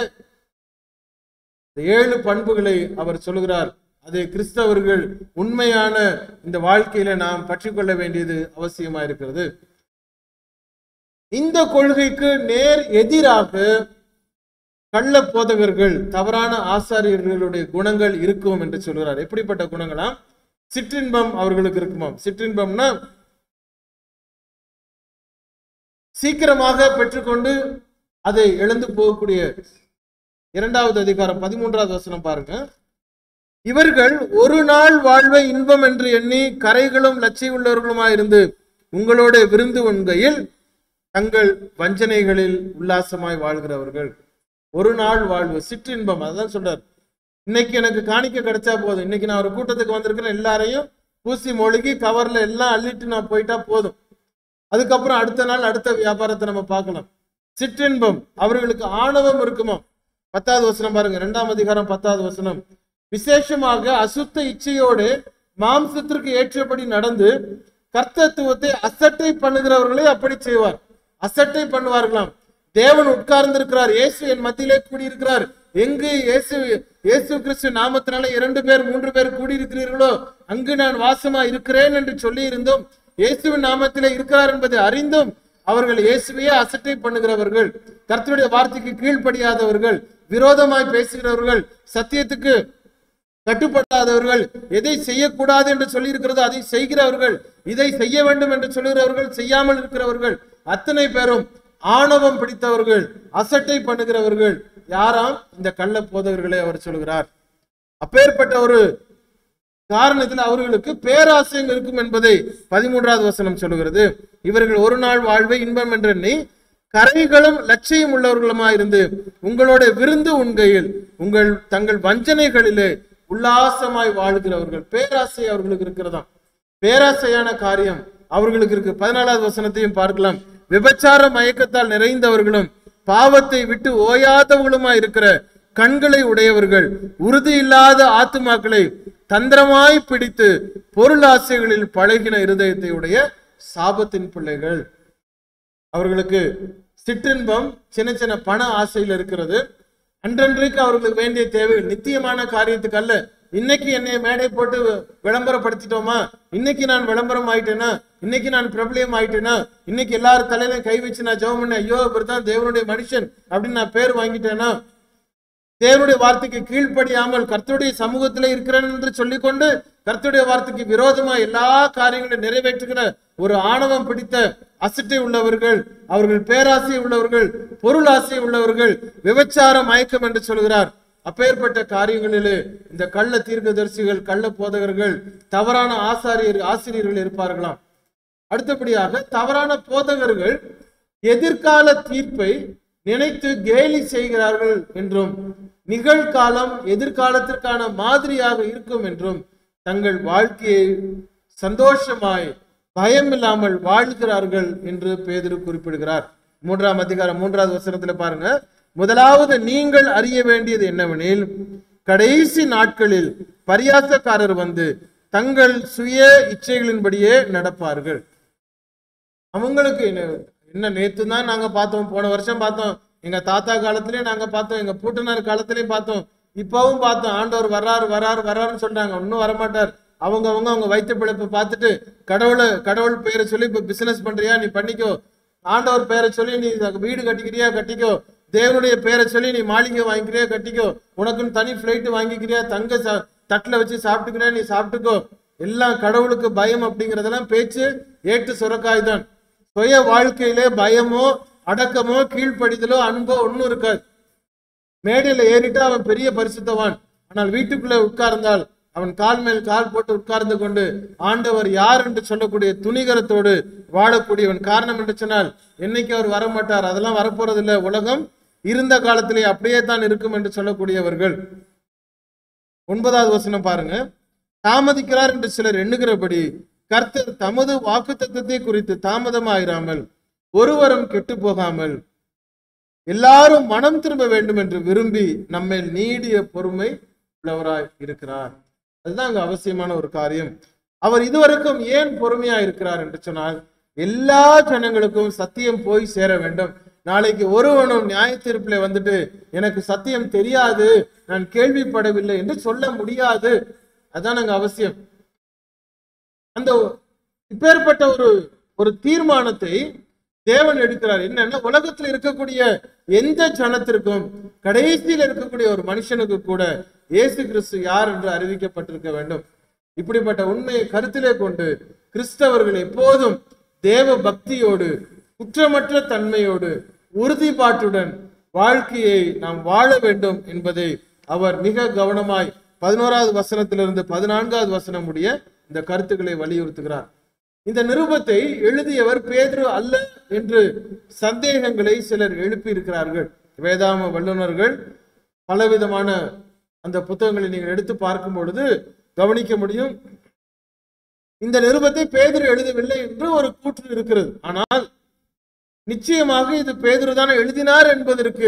இந்த ஏழு பண்புகளை அவர் சொல்கிறார் அதை கிறிஸ்தவர்கள் உண்மையான இந்த வாழ்க்கையில நாம் பற்றிக்கொள்ள வேண்டியது அவசியமா இருக்கிறது இந்த கொள்கைக்கு நேர் எதிராக கள்ள போதகர்கள் தவறான ஆசாரியர்களுடைய குணங்கள் இருக்கும் என்று சொல்கிறார் எப்படிப்பட்ட குணங்களாம் சிற்றின்பம் அவர்களுக்கு இருக்குமாம் சிற்றின்பம்னா சீக்கிரமாக பெற்றுக்கொண்டு அதை இழந்து போகக்கூடிய இரண்டாவது அதிகாரம் பதிமூன்றாவது வசனம் பாருங்க இவர்கள் ஒரு நாள் வாழ்வை இன்பம் என்று எண்ணி கரைகளும் லட்சியுள்ளவர்களுமாயிருந்து உங்களோட விருந்து உண்கையில் தங்கள் வஞ்சனைகளில் உல்லாசமாய் வாழ்கிறவர்கள் ஒரு நாள் வாழ்வு சிற்றின்பம் அதான் சொல்றார் இன்னைக்கு எனக்கு காணிக்க கிடைச்சா போதும் இன்னைக்கு நான் ஒரு கூட்டத்துக்கு வந்திருக்கிறேன் எல்லாரையும் பூசி மொழுகி கவர்ல எல்லாம் அள்ளிட்டு நான் போயிட்டா போதும் அதுக்கப்புறம் அடுத்த நாள் அடுத்த வியாபாரத்தை நம்ம பார்க்கலாம் சிற்றின்பம் அவர்களுக்கு ஆணவம் இருக்குமா பத்தாவது வசனம் பாருங்க இரண்டாம் அதிகாரம் பத்தாவது வசனம் விசேஷமாக அசுத்த இச்சையோடு மாம்சத்திற்கு ஏற்றபடி நடந்து கர்த்தத்துவத்தை அசட்டை பண்ணுகிறவர்களே அப்படி செய்வார் அசட்டை பண்ணுவார்களாம் தேவன் உட்கார்ந்து இருக்கிறார் இயேசு என் மத்தியிலே கூடியிருக்கிறார் எங்கு இயேசு இயேசு கிறிஸ்து நாமத்தினால இரண்டு பேர் மூன்று பேர் கூடியிருக்கிறீர்களோ அங்கு நான் வாசமா இருக்கிறேன் என்று சொல்லி இருந்தும் இயேசுவின் நாமத்திலே இருக்கிறார் என்பதை அறிந்தும் அவர்கள் இயேசுவையே அசட்டை பண்ணுகிறவர்கள் கர்த்தருடைய வார்த்தைக்கு கீழ்ப்படியாதவர்கள் விரோதமாய் பேசுகிறவர்கள் சத்தியத்துக்கு கட்டுப்படாதவர்கள் எதை செய்யக்கூடாது என்று சொல்லி இருக்கிறதோ அதை செய்கிறவர்கள் இதை செய்ய வேண்டும் என்று சொல்லுகிறவர்கள் செய்யாமல் இருக்கிறவர்கள் அத்தனை பேரும் ஆணவம் பிடித்தவர்கள் அசட்டை பண்ணுகிறவர்கள் யாராம் இந்த கள்ள போதவர்களை அவர் சொல்கிறார் அப்பேற்பட்ட ஒரு காரணத்தில் அவர்களுக்கு பேராசையும் இருக்கும் என்பதை பதிமூன்றாவது வசனம் சொல்லுகிறது இவர்கள் ஒரு நாள் வாழ்வை இன்பம் என்றெண்ணி கரைகளும் லட்சியம் உள்ளவர்களுமாயிருந்து உங்களோட விருந்து உண்கையில் உங்கள் தங்கள் வஞ்சனைகளிலே உல்லாசமாய் வாழ்கிறவர்கள் பேராசை அவர்களுக்கு இருக்கிறதாம் பேராசையான காரியம் அவர்களுக்கு இருக்கு பதினாலாவது வசனத்தையும் பார்க்கலாம் விபச்சார மயக்கத்தால் நிறைந்தவர்களும் பாவத்தை விட்டு ஓயாதவர்களுமாய் இருக்கிற கண்களை உடையவர்கள் உறுதி இல்லாத ஆத்துமாக்களை தந்திரமாய் பிடித்து பொருள் ஆசைகளில் பழகின இருதயத்தை உடைய சாபத்தின் பிள்ளைகள் அவர்களுக்கு சிற்றின்பம் சின்ன சின்ன பண ஆசையில் இருக்கிறது அன்றன்றைக்கு அவர்களுக்கு வேண்டிய தேவைகள் நித்தியமான காரியத்துக்கு அல்ல இன்னைக்கு என்னை மேடை போட்டு விளம்பரப்படுத்திட்டோமா இன்னைக்கு நான் விளம்பரம் ஆயிட்டேனா இன்னைக்கு நான் பிரபலியம் ஆயிட்டேனா இன்னைக்கு எல்லாரும் தலையில கை வச்சு நான் ஜெபம் பண்ணேன் ஐயோ இவர் தான் தேவனுடைய மனுஷன் அப்படின்னு நான் பேர் வாங்கிட்டேனா தேவனுடைய வார்த்தைக்கு கீழ்ப்படியாமல் கர்த்தருடைய சமூகத்திலே இருக்கிறேன் என்று சொல்லிக்கொண்டு கர்த்தருடைய வார்த்தைக்கு விரோதமா எல்லா காரியங்களையும் நிறைவேற்றுகிற ஒரு ஆணவம் பிடித்த அசட்டை உள்ளவர்கள் அவர்கள் பேராசை உள்ளவர்கள் பொருள் ஆசை உள்ளவர்கள் விபச்சார மயக்கம் என்று சொல்கிறார் அப்பேற்பட்ட காரியங்களிலே இந்த கள்ள தீர்க்கதரிசிகள் கள்ள போதகர்கள் தவறான ஆசாரியர் ஆசிரியர்கள் இருப்பார்களாம் அடுத்தபடியாக தவறான போதகர்கள் எதிர்கால தீர்ப்பை நினைத்து கேலி செய்கிறார்கள் என்றும் நிகழ்காலம் எதிர்காலத்திற்கான மாதிரியாக இருக்கும் என்றும் தங்கள் வாழ்க்கையை சந்தோஷமாய் பயம் இல்லாமல் வாழ்கிறார்கள் என்று பேதுரு குறிப்பிடுகிறார் மூன்றாம் அதிகாரம் மூன்றாவது வசனத்துல பாருங்க முதலாவது நீங்கள் அறிய வேண்டியது என்னவெனில் கடைசி நாட்களில் பரியாசக்காரர் வந்து தங்கள் சுய இச்சைகளின்படியே நடப்பார்கள் அவங்களுக்கு என்ன என்ன நேத்து தான் நாங்க பார்த்தோம் போன வருஷம் பார்த்தோம் எங்க தாத்தா காலத்திலயும் நாங்க பார்த்தோம் எங்க பூட்டனார் காலத்திலயும் பார்த்தோம் இப்பவும் பார்த்தோம் ஆண்டவர் வர்றாரு வர்றாரு வர்றாருன்னு சொல்றாங்க இன்னும் வரமாட்டார் அவங்க அவங்க அவங்க வைத்த பிழைப்பை பார்த்துட்டு கடவுளை கடவுள் பெயரை சொல்லி இப்ப பிசினஸ் பண்றியா நீ பண்ணிக்கோ ஆண்டவர் பெயரை சொல்லி நீ வீடு கட்டிக்கிறியா கட்டிக்கோ தேவனுடைய பெயரை சொல்லி நீ மாளிகை வாங்கிக்கிறியா கட்டிக்கோ உனக்குன்னு தனி பிளைட் வாங்கிக்கிறியா தங்க சா- தட்டுல வச்சு சாப்பிட்டுக்கிறியா நீ சாப்பிட்டுக்கோ எல்லாம் கடவுளுக்கு பயம் அப்படிங்கறதெல்லாம் பேச்சு ஏட்டு சுரக்காய் தான் சுய வாழ்க்கையிலே பயமோ அடக்கமோ கீழ்ப்படிதலோ அன்போ ஒண்ணும் இருக்காது மேடையில ஏறிட்டா அவன் பெரிய பரிசுத்தவான் ஆனால் வீட்டுக்குள்ளே உட்கார்ந்தால் அவன் கால் மேல் கால் போட்டு உட்கார்ந்து கொண்டு ஆண்டவர் யார் என்று சொல்லக்கூடிய துணிகரத்தோடு வாழக்கூடியவன் காரணம் என்று சொன்னால் என்னைக்கு அவர் வரமாட்டார் அதெல்லாம் வரப்போறதில்லை உலகம் இருந்த காலத்திலே அப்படியே தான் இருக்கும் என்று சொல்லக்கூடியவர்கள் ஒன்பதாவது வசனம் பாருங்க தாமதிக்கிறார் என்று சிலர் எண்ணுகிறபடி கர்த்தர் தமது வாக்குத்தத்தத்தை குறித்து தாமதமாயிராமல் ஒருவரும் கெட்டு போகாமல் எல்லாரும் மனம் திரும்ப வேண்டும் என்று விரும்பி நம்மேல் நீடிய பொறுமை உள்ளவராய் இருக்கிறார் அதுதான் அங்க அவசியமான ஒரு காரியம் அவர் இதுவரைக்கும் ஏன் பொறுமையா இருக்கிறார் என்று சொன்னால் எல்லா ஜனங்களுக்கும் சத்தியம் போய் சேர வேண்டும் நாளைக்கு ஒருவனும் நியாய தீர்ப்பிலே வந்துட்டு எனக்கு சத்தியம் தெரியாது நான் கேள்விப்படவில்லை என்று சொல்ல முடியாது அதான் அங்க அவசியம் அந்த இப்பேற்பட்ட ஒரு ஒரு தீர்மானத்தை தேவன் எடுக்கிறார் என்னன்னா உலகத்தில் இருக்கக்கூடிய எந்த ஜனத்திற்கும் கடைசியில் இருக்கக்கூடிய ஒரு மனுஷனுக்கு கூட இயேசு கிறிஸ்து யார் என்று அறிவிக்கப்பட்டிருக்க வேண்டும் இப்படிப்பட்ட உண்மையை கருத்திலே கொண்டு கிறிஸ்தவர்கள் எப்போதும் தேவ பக்தியோடு குற்றமற்ற தன்மையோடு உறுதிப்பாட்டுடன் வாழ்க்கையை நாம் வாழ வேண்டும் என்பதை அவர் மிக கவனமாய் பதினோராவது வசனத்திலிருந்து பதினான்காவது வசனம் முடிய இந்த கருத்துக்களை வலியுறுத்துகிறார் இந்த நிருபத்தை எழுதியவர் பேதுரு அல்ல என்று சந்தேகங்களை சிலர் எழுப்பி இருக்கிறார்கள் வேதாம வல்லுநர்கள் பலவிதமான அந்த புத்தகங்களை நீங்கள் எடுத்து பார்க்கும் பொழுது கவனிக்க முடியும் இந்த நிருபத்தை பேதுரு எழுதவில்லை என்று ஒரு கூற்று இருக்கிறது ஆனால் நிச்சயமாக இது பேதுரு தான் எழுதினார் என்பதற்கு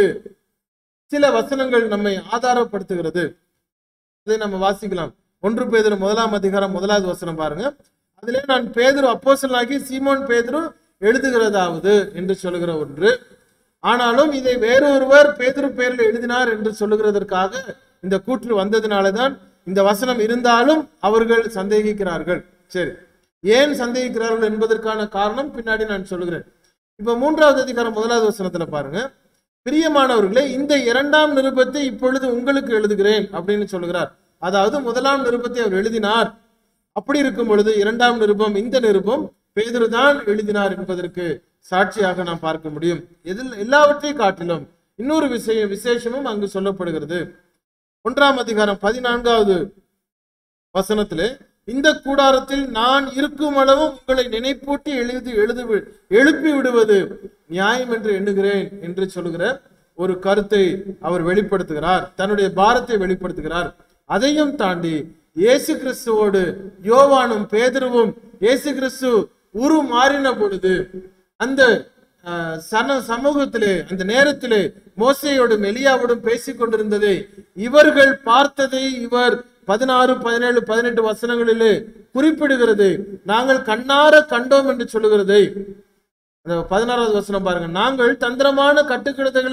சில வசனங்கள் நம்மை ஆதாரப்படுத்துகிறது அதை நம்ம வாசிக்கலாம் ஒன்று பேதுரு முதலாம் அதிகாரம் முதலாவது வசனம் பாருங்க அதிலே நான் பேதுரு அப்போஸ்தலனாகி சீமோன் பேதுரு எழுதுகிறதாவது என்று சொல்லுகிற ஒன்று ஆனாலும் இதை வேறொருவர் பேதுரு பேரில் எழுதினார் என்று சொல்லுகிறதற்காக இந்த கூற்று வந்ததினாலதான் இந்த வசனம் இருந்தாலும் அவர்கள் சந்தேகிக்கிறார்கள் சரி ஏன் சந்தேகிக்கிறார்கள் என்பதற்கான காரணம் பின்னாடி நான் சொல்லுகிறேன் இப்ப மூன்றாவது அதிகாரம் முதலாவது வசனத்துல பாருங்க பிரியமானவர்களே இந்த இரண்டாம் நிருபத்தை இப்பொழுது உங்களுக்கு எழுதுகிறேன் அப்படின்னு சொல்லுகிறார் அதாவது முதலாம் நிருபத்தை அவர் எழுதினார் அப்படி இருக்கும் பொழுது இரண்டாம் நிருபம் இந்த நிருபம் பேதுரு தான் எழுதினார் என்பதற்கு சாட்சியாக நாம் பார்க்க முடியும் எதில் எல்லாவற்றையும் காட்டிலும் இன்னொரு விஷயம் விசேஷமும் அங்கு சொல்லப்படுகிறது ஒன்றாம் அதிகாரம் பதினான்காவது வசனத்திலே இந்த கூடாரத்தில் நான் இருக்கும் அளவும் உங்களை நினைப்பூட்டி எழுதி எழுது எழுப்பி விடுவது நியாயம் என்று எண்ணுகிறேன் என்று சொல்லுகிற ஒரு கருத்தை அவர் வெளிப்படுத்துகிறார் தன்னுடைய பாரத்தை வெளிப்படுத்துகிறார் அதையும் தாண்டி இயேசு கிறிஸ்துவோடு யோவானும் பேதுருவும் இயேசு கிறிஸ்து உரு மாறின பொழுது அந்த ஆஹ், சன சமூகத்திலே அந்த நேரத்திலே மோசையோடும் எலியாவோடும் பேசிக் கொண்டிருந்ததை இவர்கள் பார்த்ததை இவர் பதினாறு பதினேழு பதினெட்டு வசனங்களிலே குறிப்பிடுகிறது நாங்கள் கண்ணார கண்டோம் என்று சொல்லுகிறதை அந்த பதினாறாவது வசனம் பாருங்க நாங்கள் தந்திரமான கட்டுக்கிடத்தைகளை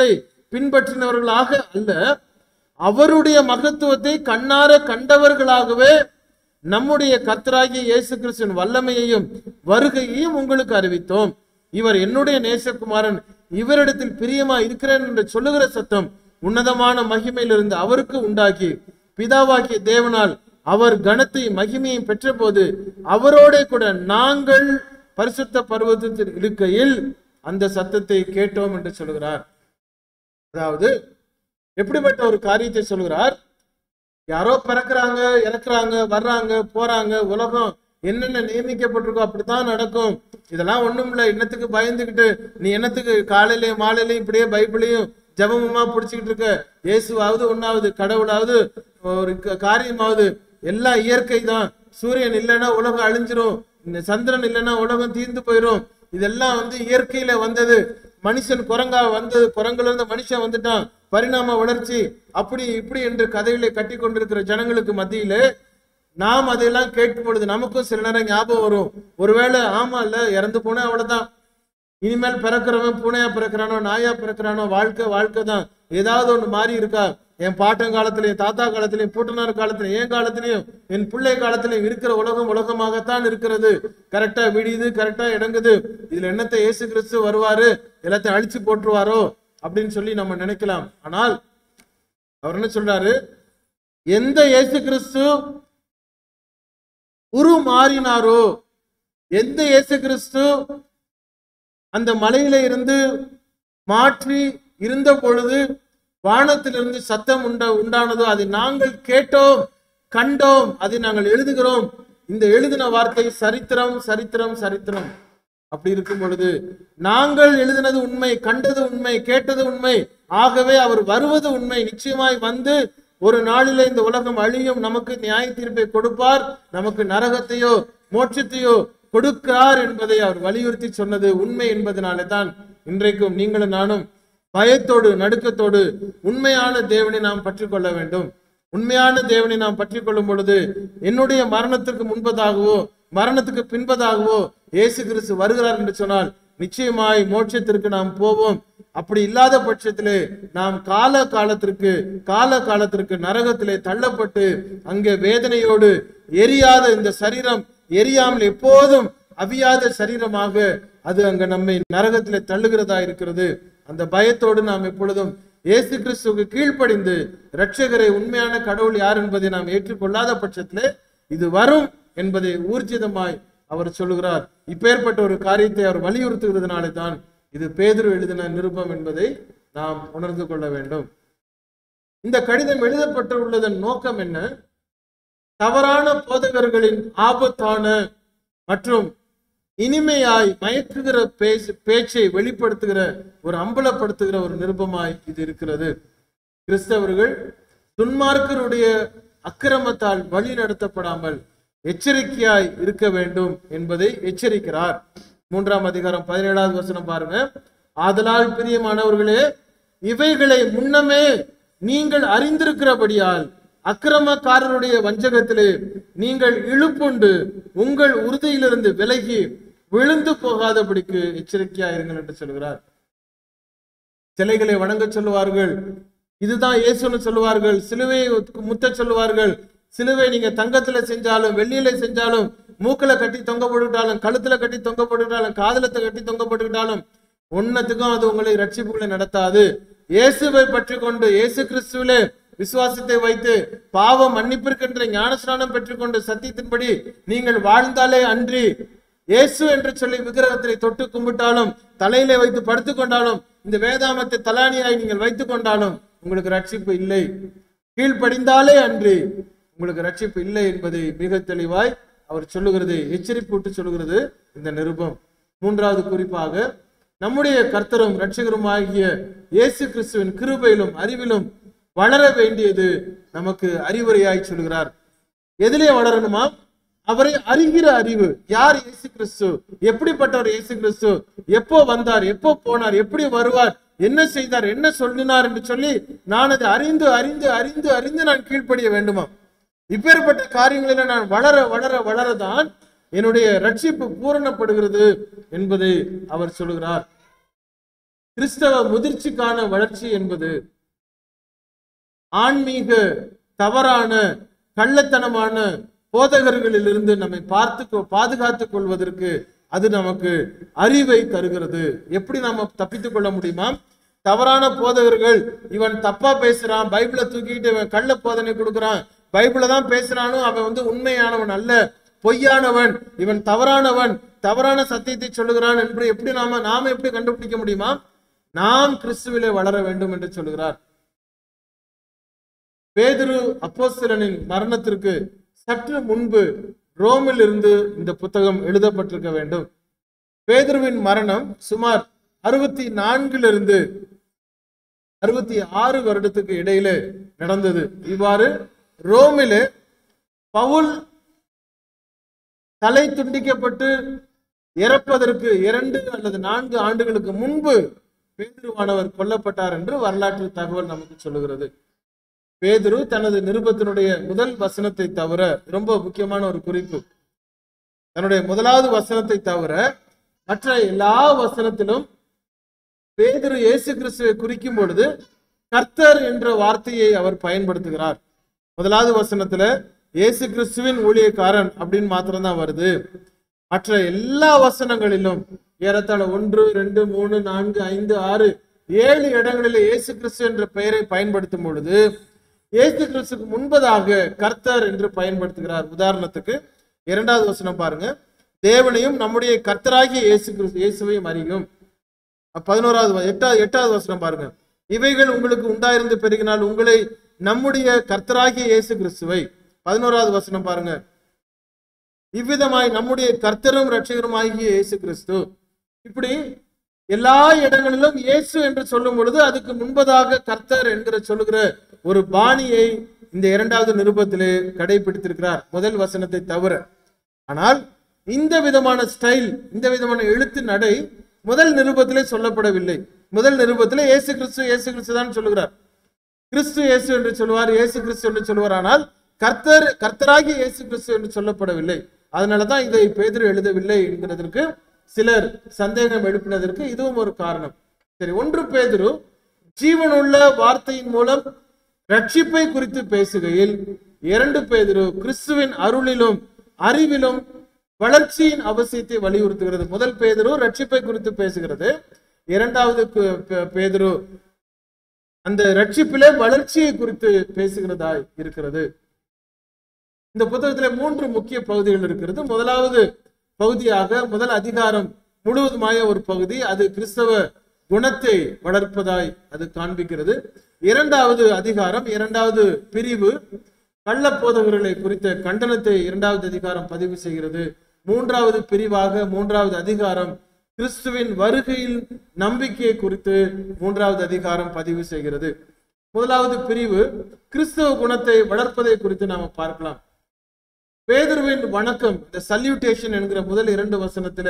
பின்பற்றினவர்களாக அல்ல அவருடைய மகத்துவத்தை கண்ணார கண்டவர்களாகவே நம்முடைய கர்த்தராகிய இயேசு கிறிஸ்துவின் வல்லமையையும் வருகையையும் உங்களுக்கு அறிவித்தோம் இவர் என்னுடைய நேசகுமாரன் இவரிடத்தில் பிரியமா இருக்கிறேன் என்று சொல்லுகிற சத்தம் உன்னதமான மகிமையிலிருந்து அவருக்கு உண்டாகி பிதாவாகிய தேவனால் அவர் கனத்தை மகிமையும் பெற்றபோது அவரோட கூட நாங்கள் பரிசுத்த பர்வதத்தில் இருக்கையில் அந்த சத்தத்தை கேட்டோம் என்று சொல்கிறார் அதாவது எப்படிப்பட்ட ஒரு காரியத்தை சொல்கிறார் யாரோ பிறக்குறாங்க இறக்குறாங்க வர்றாங்க போறாங்க உலகம் என்னென்ன நியமிக்கப்பட்டிருக்கோ அப்படித்தான் நடக்கும் இதெல்லாம் ஒண்ணும் இல்ல என்னத்துக்கு பயந்துகிட்டு நீ என்னத்துக்கு காலையிலயும் மாலையிலயும் இப்படியே பைபிளையும் ஜபமுமா பிடிச்சிக்கிட்டு இருக்க இயேசுவாவது ஒண்ணாவது கடவுளாவது ஒரு க- காரியமாவது எல்லாம் இயற்கை தான் சூரியன் இல்லைன்னா உலகம் அழிஞ்சிரும் இந்த சந்திரன் இல்லைன்னா உலகம் தீர்ந்து போயிடும் இதெல்லாம் வந்து இயற்கையில வந்தது மனுஷன் குரங்கா வந்தது குரங்குல இருந்து மனுஷன் வந்துட்டான் பரிணாம வளர்ச்சி அப்படி இப்படி என்று கதைகளை கட்டி கொண்டிருக்கிற ஜனங்களுக்கு மத்தியிலே நாம் அதையெல்லாம் கேட்கும் பொழுது நமக்கும் சில நேரம் ஞாபகம் வரும் ஒருவேளை ஆமா இல்ல இறந்து போனா அவ்வளவுதான் இனிமேல் பிறக்கிறவன் பூனையா பிறக்கிறானோ நாயா பிறக்கிறானோ வாழ்க்கை வாழ்க்கை தான் ஏதாவது ஒண்ணு மாறி இருக்கா என் பாட்டன் காலத்திலையும் தாத்தா காலத்திலையும் பூட்டனார் காலத்திலையும் என் காலத்திலையும் என் பிள்ளை காலத்திலையும் இருக்கிற உலகம் உலகமாகத்தான் இருக்கிறது கரெக்டா விடியுது கரெக்டா இடங்குது இதுல என்னத்தை இயேசு கிறிஸ்து வருவாரு எல்லாத்தையும் அழிச்சு போட்டுருவாரோ அப்படின்னு சொல்லி நம்ம நினைக்கலாம் ஆனால் அவர் என்ன சொல்றாரு எந்த இயேசு கிறிஸ்து உரு மாறினாரோ எந்த இயேசு கிறிஸ்து அந்த மலையில இருந்து மாற்றி இருந்த பொழுது வானத்திலிருந்து சத்தம் உண்ட உண்டானதோ அதை நாங்கள் கேட்டோம் கண்டோம் அதை நாங்கள் எழுதுகிறோம் இந்த எழுதின வார்த்தை சரித்திரம் சரித்திரம் சரித்திரம் அப்படி இருக்கும் பொழுது நாங்கள் எழுதினது உண்மை கண்டது உண்மை கேட்டது உண்மை ஆகவே அவர் வருவது உண்மை நிச்சயமாய் வந்து ஒரு நாளிலே இந்த உலகம் அழியும் நமக்கு நியாய தீர்ப்பை கொடுப்பார் நமக்கு நரகத்தையோ மோட்சத்தையோ கொடுக்கிறார் என்பதை அவர் வலியுறுத்தி சொன்னது உண்மை என்பதனாலே தான் இன்றைக்கும் நீங்களும் நானும் பயத்தோடு நடுக்கத்தோடு உண்மையான தேவனை நாம் பற்றிக் கொள்ள வேண்டும் உண்மையான தேவனை நாம் பற்றிக் கொள்ளும் பொழுது என்னுடைய மரணத்திற்கு முன்பதாகவோ மரணத்துக்கு பின்பதாகவோ இயேசு கிறிஸ்து வருகிறார் என்று சொன்னால் நிச்சயமாய் மோட்சத்திற்கு நாம் போவோம் அப்படி இல்லாத பட்சத்திலே நாம் கால காலத்திற்கு கால காலத்திற்கு நரகத்திலே தள்ளப்பட்டு அங்கே வேதனையோடு எரியாத இந்த சரீரம் எரியாமல் எப்போதும் அவியாத சரீரமாக அது அங்க நம்மை நரகத்திலே தள்ளுகிறதா இருக்கிறது அந்த பயத்தோடு நாம் எப்பொழுதும் இயேசு கிறிஸ்துவுக்கு கீழ்ப்படிந்து இரட்சகரை உண்மையான கடவுள் யார் என்பதை நாம் ஏற்றுக்கொள்ளாத பட்சத்திலே இது வரும் என்பதை ஊர்ஜிதமாய் அவர் சொல்லுகிறார் இப்பேற்பட்ட ஒரு காரியத்தை அவர் வலியுறுத்துகிறதுனாலே தான் இது பேதுரு எழுதின நிருபம் என்பதை நாம் உணர்ந்து கொள்ள வேண்டும் இந்த கடிதம் எழுதப்பட்டுள்ளதன் நோக்கம் என்ன தவறான போதகர்களின் ஆபத்தான மற்றும் இனிமையாய் மயக்குகிற பேச்சு பேச்சை வெளிப்படுத்துகிற ஒரு அம்பலப்படுத்துகிற ஒரு நிருபமாய் இது இருக்கிறது கிறிஸ்தவர்கள் துன்மார்க்கருடைய அக்கிரமத்தால் வழி நடத்தப்படாமல் எச்சரிக்கையாய் இருக்க வேண்டும் என்பதை எச்சரிக்கிறார் மூன்றாம் அதிகாரம் பதினேழாவது வசனம் பாருங்க ஆதலால் பிரியமானவர்களே இவைகளை முன்னமே நீங்கள் அறிந்திருக்கிறபடியால் அக்கிரமக்காரருடைய வஞ்சகத்திலே நீங்கள் இழுப்புண்டு உங்கள் உறுதியிலிருந்து விலகி விழுந்து போகாதபடிக்கு எச்சரிக்கையாயிருங்கள் என்று சொல்கிறார் சிலைகளை வணங்க சொல்லுவார்கள் இதுதான் இயேசுன்னு சொல்லுவார்கள் சிலுவையை முத்த சொல்லுவார்கள் சிலுவை நீங்க தங்கத்துல செஞ்சாலும் வெள்ளியில செஞ்சாலும் மூக்குல கட்டி தொங்க போட்டுக்கிட்டாலும் கழுத்துல கட்டி தொங்க போட்டுக்கிட்டாலும் காதலத்தை கட்டி தொங்க போட்டுக்கிட்டாலும் ஒன்னத்துக்கும் அது உங்களை ரட்சிப்புகளை நடத்தாது இயேசுவை பற்றி கொண்டு இயேசு கிறிஸ்துவிலே விசுவாசத்தை வைத்து பாவ மன்னிப்பிற்கென்ற ஞானஸ்நானம் பெற்றுக்கொண்டு சத்தியத்தின்படி நீங்கள் வாழ்ந்தாலே அன்றி இயேசு என்று சொல்லி விக்கிரகத்தை தொட்டு கும்பிட்டாலும் தலையிலே வைத்து படுத்துக் கொண்டாலும் இந்த வேதாமத்தை தலானியாய் நீங்கள் வைத்துக் கொண்டாலும் உங்களுக்கு ரட்சிப்பு இல்லை கீழ்ப்படிந்தாலே அன்றி உங்களுக்கு ரட்சிப்பு இல்லை என்பதை மிக தெளிவாய் அவர் சொல்லுகிறது எச்சரிப்பூட்டு சொல்லுகிறது இந்த நிருபம் மூன்றாவது குறிப்பாக நம்முடைய கர்த்தரும் இரட்சகருமாகிய இயேசு கிறிஸ்துவின் கிருபையிலும் அறிவிலும் வளர வேண்டியது நமக்கு அறிவுரையாய் சொல்கிறார் எதிலே வளரணுமா அவரை அறிகிற அறிவு யார் இயேசு கிறிஸ்து எப்படிப்பட்டவர் இயேசு கிறிஸ்து எப்போ வந்தார் எப்போ போனார் எப்படி வருவார் என்ன செய்தார் என்ன சொல்லினார் என்று சொல்லி நான் அதை அறிந்து அறிந்து அறிந்து அறிந்து நான் கீழ்ப்படிய வேண்டுமா இப்பேற்பட்ட காரியங்களில நான் வளர வளர வளரதான் என்னுடைய ரட்சிப்பு பூரணப்படுகிறது என்பதை அவர் சொல்கிறார் கிறிஸ்தவ முதிர்ச்சிக்கான வளர்ச்சி என்பது ஆன்மீக தவறான கள்ளத்தனமான போதகர்களிலிருந்து நம்மை பார்த்து பாதுகாத்துக் கொள்வதற்கு அது நமக்கு அறிவை தருகிறது எப்படி நாம தப்பித்துக் கொள்ள முடியுமா தவறான போதகர்கள் இவன் தப்பா பேசுறான் பைபிளை தூக்கிட்டு இவன் கள்ள போதனை கொடுக்குறான் பைபிளை தான் பேசுறானோ அவன் வந்து உண்மையானவன் அல்ல பொய்யானவன் இவன் தவறானவன் தவறான சத்தியத்தை சொல்லுகிறான் என்று எப்படி நாம நாம எப்படி கண்டுபிடிக்க முடியுமா நாம் கிறிஸ்துவிலே வளர வேண்டும் என்று சொல்லுகிறார் பேதுரு அப்போஸ்தலனின் மரணத்திற்கு சற்று முன்பு ரோமில் இருந்து இந்த புத்தகம் எழுதப்பட்டிருக்க வேண்டும் பேதுருவின் மரணம் சுமார் அறுபத்தி நான்கிலிருந்து அறுபத்தி ஆறு வருடத்துக்கு இடையிலே நடந்தது இவ்வாறு ரோமிலே பவுல் தலை துண்டிக்கப்பட்டு இறப்பதற்கு இரண்டு அல்லது நான்கு ஆண்டுகளுக்கு முன்பு பேதுருவானவர் கொல்லப்பட்டார் என்று வரலாற்று தகவல் நமக்கு சொல்லுகிறது பேதுரு தனது நிருபத்தினுடைய முதல் வசனத்தை தவிர ரொம்ப முக்கியமான ஒரு குறிப்பு தன்னுடைய முதலாவது வசனத்தை தவிர மற்ற எல்லா வசனத்திலும் பேதுரு இயேசு கிறிஸ்துவை குறிக்கும் பொழுது கர்த்தர் என்ற வார்த்தையை அவர் பயன்படுத்துகிறார் முதலாவது வசனத்துல இயேசு கிறிஸ்துவின் ஊழியக்காரன் அப்படின்னு மாத்திரம்தான் வருது மற்ற எல்லா வசனங்களிலும் ஏறத்தாழ ஒன்று ரெண்டு மூணு நான்கு ஐந்து ஆறு ஏழு இடங்களில் இயேசு கிறிஸ்து என்ற பெயரை பயன்படுத்தும் பொழுது இயேசு கிறிஸ்துக்கு முன்பதாக கர்த்தர் என்று பயன்படுத்துகிறார் உதாரணத்துக்கு இரண்டாவது வசனம் பாருங்க தேவனையும் நம்முடைய கர்த்தராகிய இயேசு கிறிஸ்து இயேசுவையும் அறியும் பதினோராவது வ- எட்டாவது எட்டாவது வசனம் பாருங்க இவைகள் உங்களுக்கு உண்டாயிருந்து பெருகினால் உங்களை நம்முடைய கர்த்தராகிய இயேசு கிறிஸ்துவை பதினோராவது வசனம் பாருங்க இவ்விதமாய் நம்முடைய கர்த்தரும் இரட்சகருமாகிய இயேசு கிறிஸ்து இப்படி எல்லா இடங்களிலும் இயேசு என்று சொல்லும் பொழுது அதுக்கு முன்பதாக கர்த்தர் என்கிற சொல்லுகிற ஒரு பாணியை இந்த இரண்டாவது நிருபத்திலே கடைபிடித்திருக்கிறார் முதல் வசனத்தை தவிர ஆனால் இந்த விதமான ஸ்டைல் இந்த விதமான எழுத்து நடை முதல் நிருபத்திலே சொல்லப்படவில்லை முதல் நிருபத்திலே இயேசு கிறிஸ்து இயேசு கிறிஸ்து தான் சொல்லுகிறார் கிறிஸ்து இயேசு என்று சொல்லுவார் இயேசு கிறிஸ்து என்று சொல்லுவார் ஆனால் கர்த்தர் கர்த்தராகிய இயேசு கிறிஸ்து என்று சொல்லப்படவில்லை அதனாலதான் இதை பேதுரு எழுதவில்லை என்கிறதற்கு சிலர் சந்தேகம் எழுப்பினதற்கு இதுவும் ஒரு காரணம் சரி ஒன்று பேதுரு ஜீவனுள்ள வார்த்தையின் மூலம் ரட்சிப்பை குறித்து பேசுகையில் இரண்டு பேதுரு கிறிஸ்துவின் அருளிலும் அறிவிலும் வளர்ச்சியின் அவசியத்தை வலியுறுத்துகிறது முதல் பேதுரு ரட்சிப்பை குறித்து பேசுகிறது இரண்டாவது கு- பே- பேதுரு அந்த ரட்சிப்பிலே வளர்ச்சியை குறித்து பேசுகிறதா இருக்கிறது இந்த புத்தகத்துல மூன்று முக்கிய பகுதிகள் இருக்கிறது முதலாவது பகுதியாக முதல் அதிகாரம் முழுவதுமாய ஒரு பகுதி அது கிறிஸ்தவ குணத்தை வளர்ப்பதாய் அது காண்பிக்கிறது இரண்டாவது அதிகாரம் இரண்டாவது பிரிவு கள்ள போதகர்களை குறித்த கண்டனத்தை இரண்டாவது அதிகாரம் பதிவு செய்கிறது மூன்றாவது பிரிவாக மூன்றாவது அதிகாரம் கிறிஸ்துவின் வருகையில் நம்பிக்கையை குறித்து மூன்றாவது அதிகாரம் பதிவு செய்கிறது முதலாவது பிரிவு கிறிஸ்தவ குணத்தை வளர்ப்பதை குறித்து நாம பார்க்கலாம் பேதுருவின் வணக்கம் இந்த சல்யூட்டேஷன் என்கிற முதல் இரண்டு வசனத்தில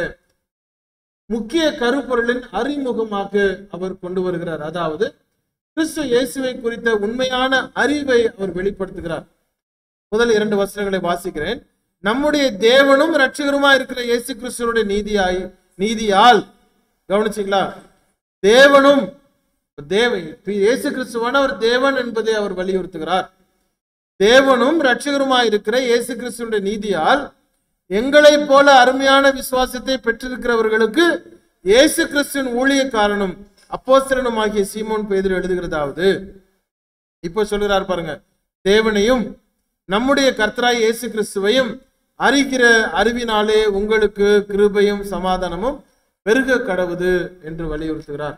முக்கிய கருப்பொருளின் அறிமுகமாக அவர் கொண்டு வருகிறார் அதாவது கிறிஸ்து இயேசுவை குறித்த உண்மையான அறிவை அவர் வெளிப்படுத்துகிறார் முதல் இரண்டு வசனங்களை வாசிக்கிறேன் நம்முடைய தேவனும் இரட்சகருமா இருக்கிற இயேசு கிறிஸ்துவனுடைய நீதியாய் நீதியால் கவனிச்சீங்களா தேவனும் தேவ இயேசு கிறிஸ்துவானவர் தேவன் என்பதை அவர் வலியுறுத்துகிறார் தேவனும் இரட்சகருமாய் இருக்கிற இயேசு கிறிஸ்துவினுடைய நீதியால் எங்களைப் போல அருமையான விசுவாசத்தை பெற்றிருக்கிறவர்களுக்கு இயேசு கிறிஸ்துவின் ஊழியக்காரனும் அப்போஸ்தலனும் ஆகிய சீமோன் பேதுரு எழுதுகிறதாவது இப்போ சொல்லுகிறார் பாருங்க தேவனையும் நம்முடைய கர்த்தராய் இயேசு கிறிஸ்துவையும் அறிகிற அறிவினாலே உங்களுக்கு கிருபையும் சமாதானமும் பெருக கடவுது என்று வலியுறுத்துகிறார்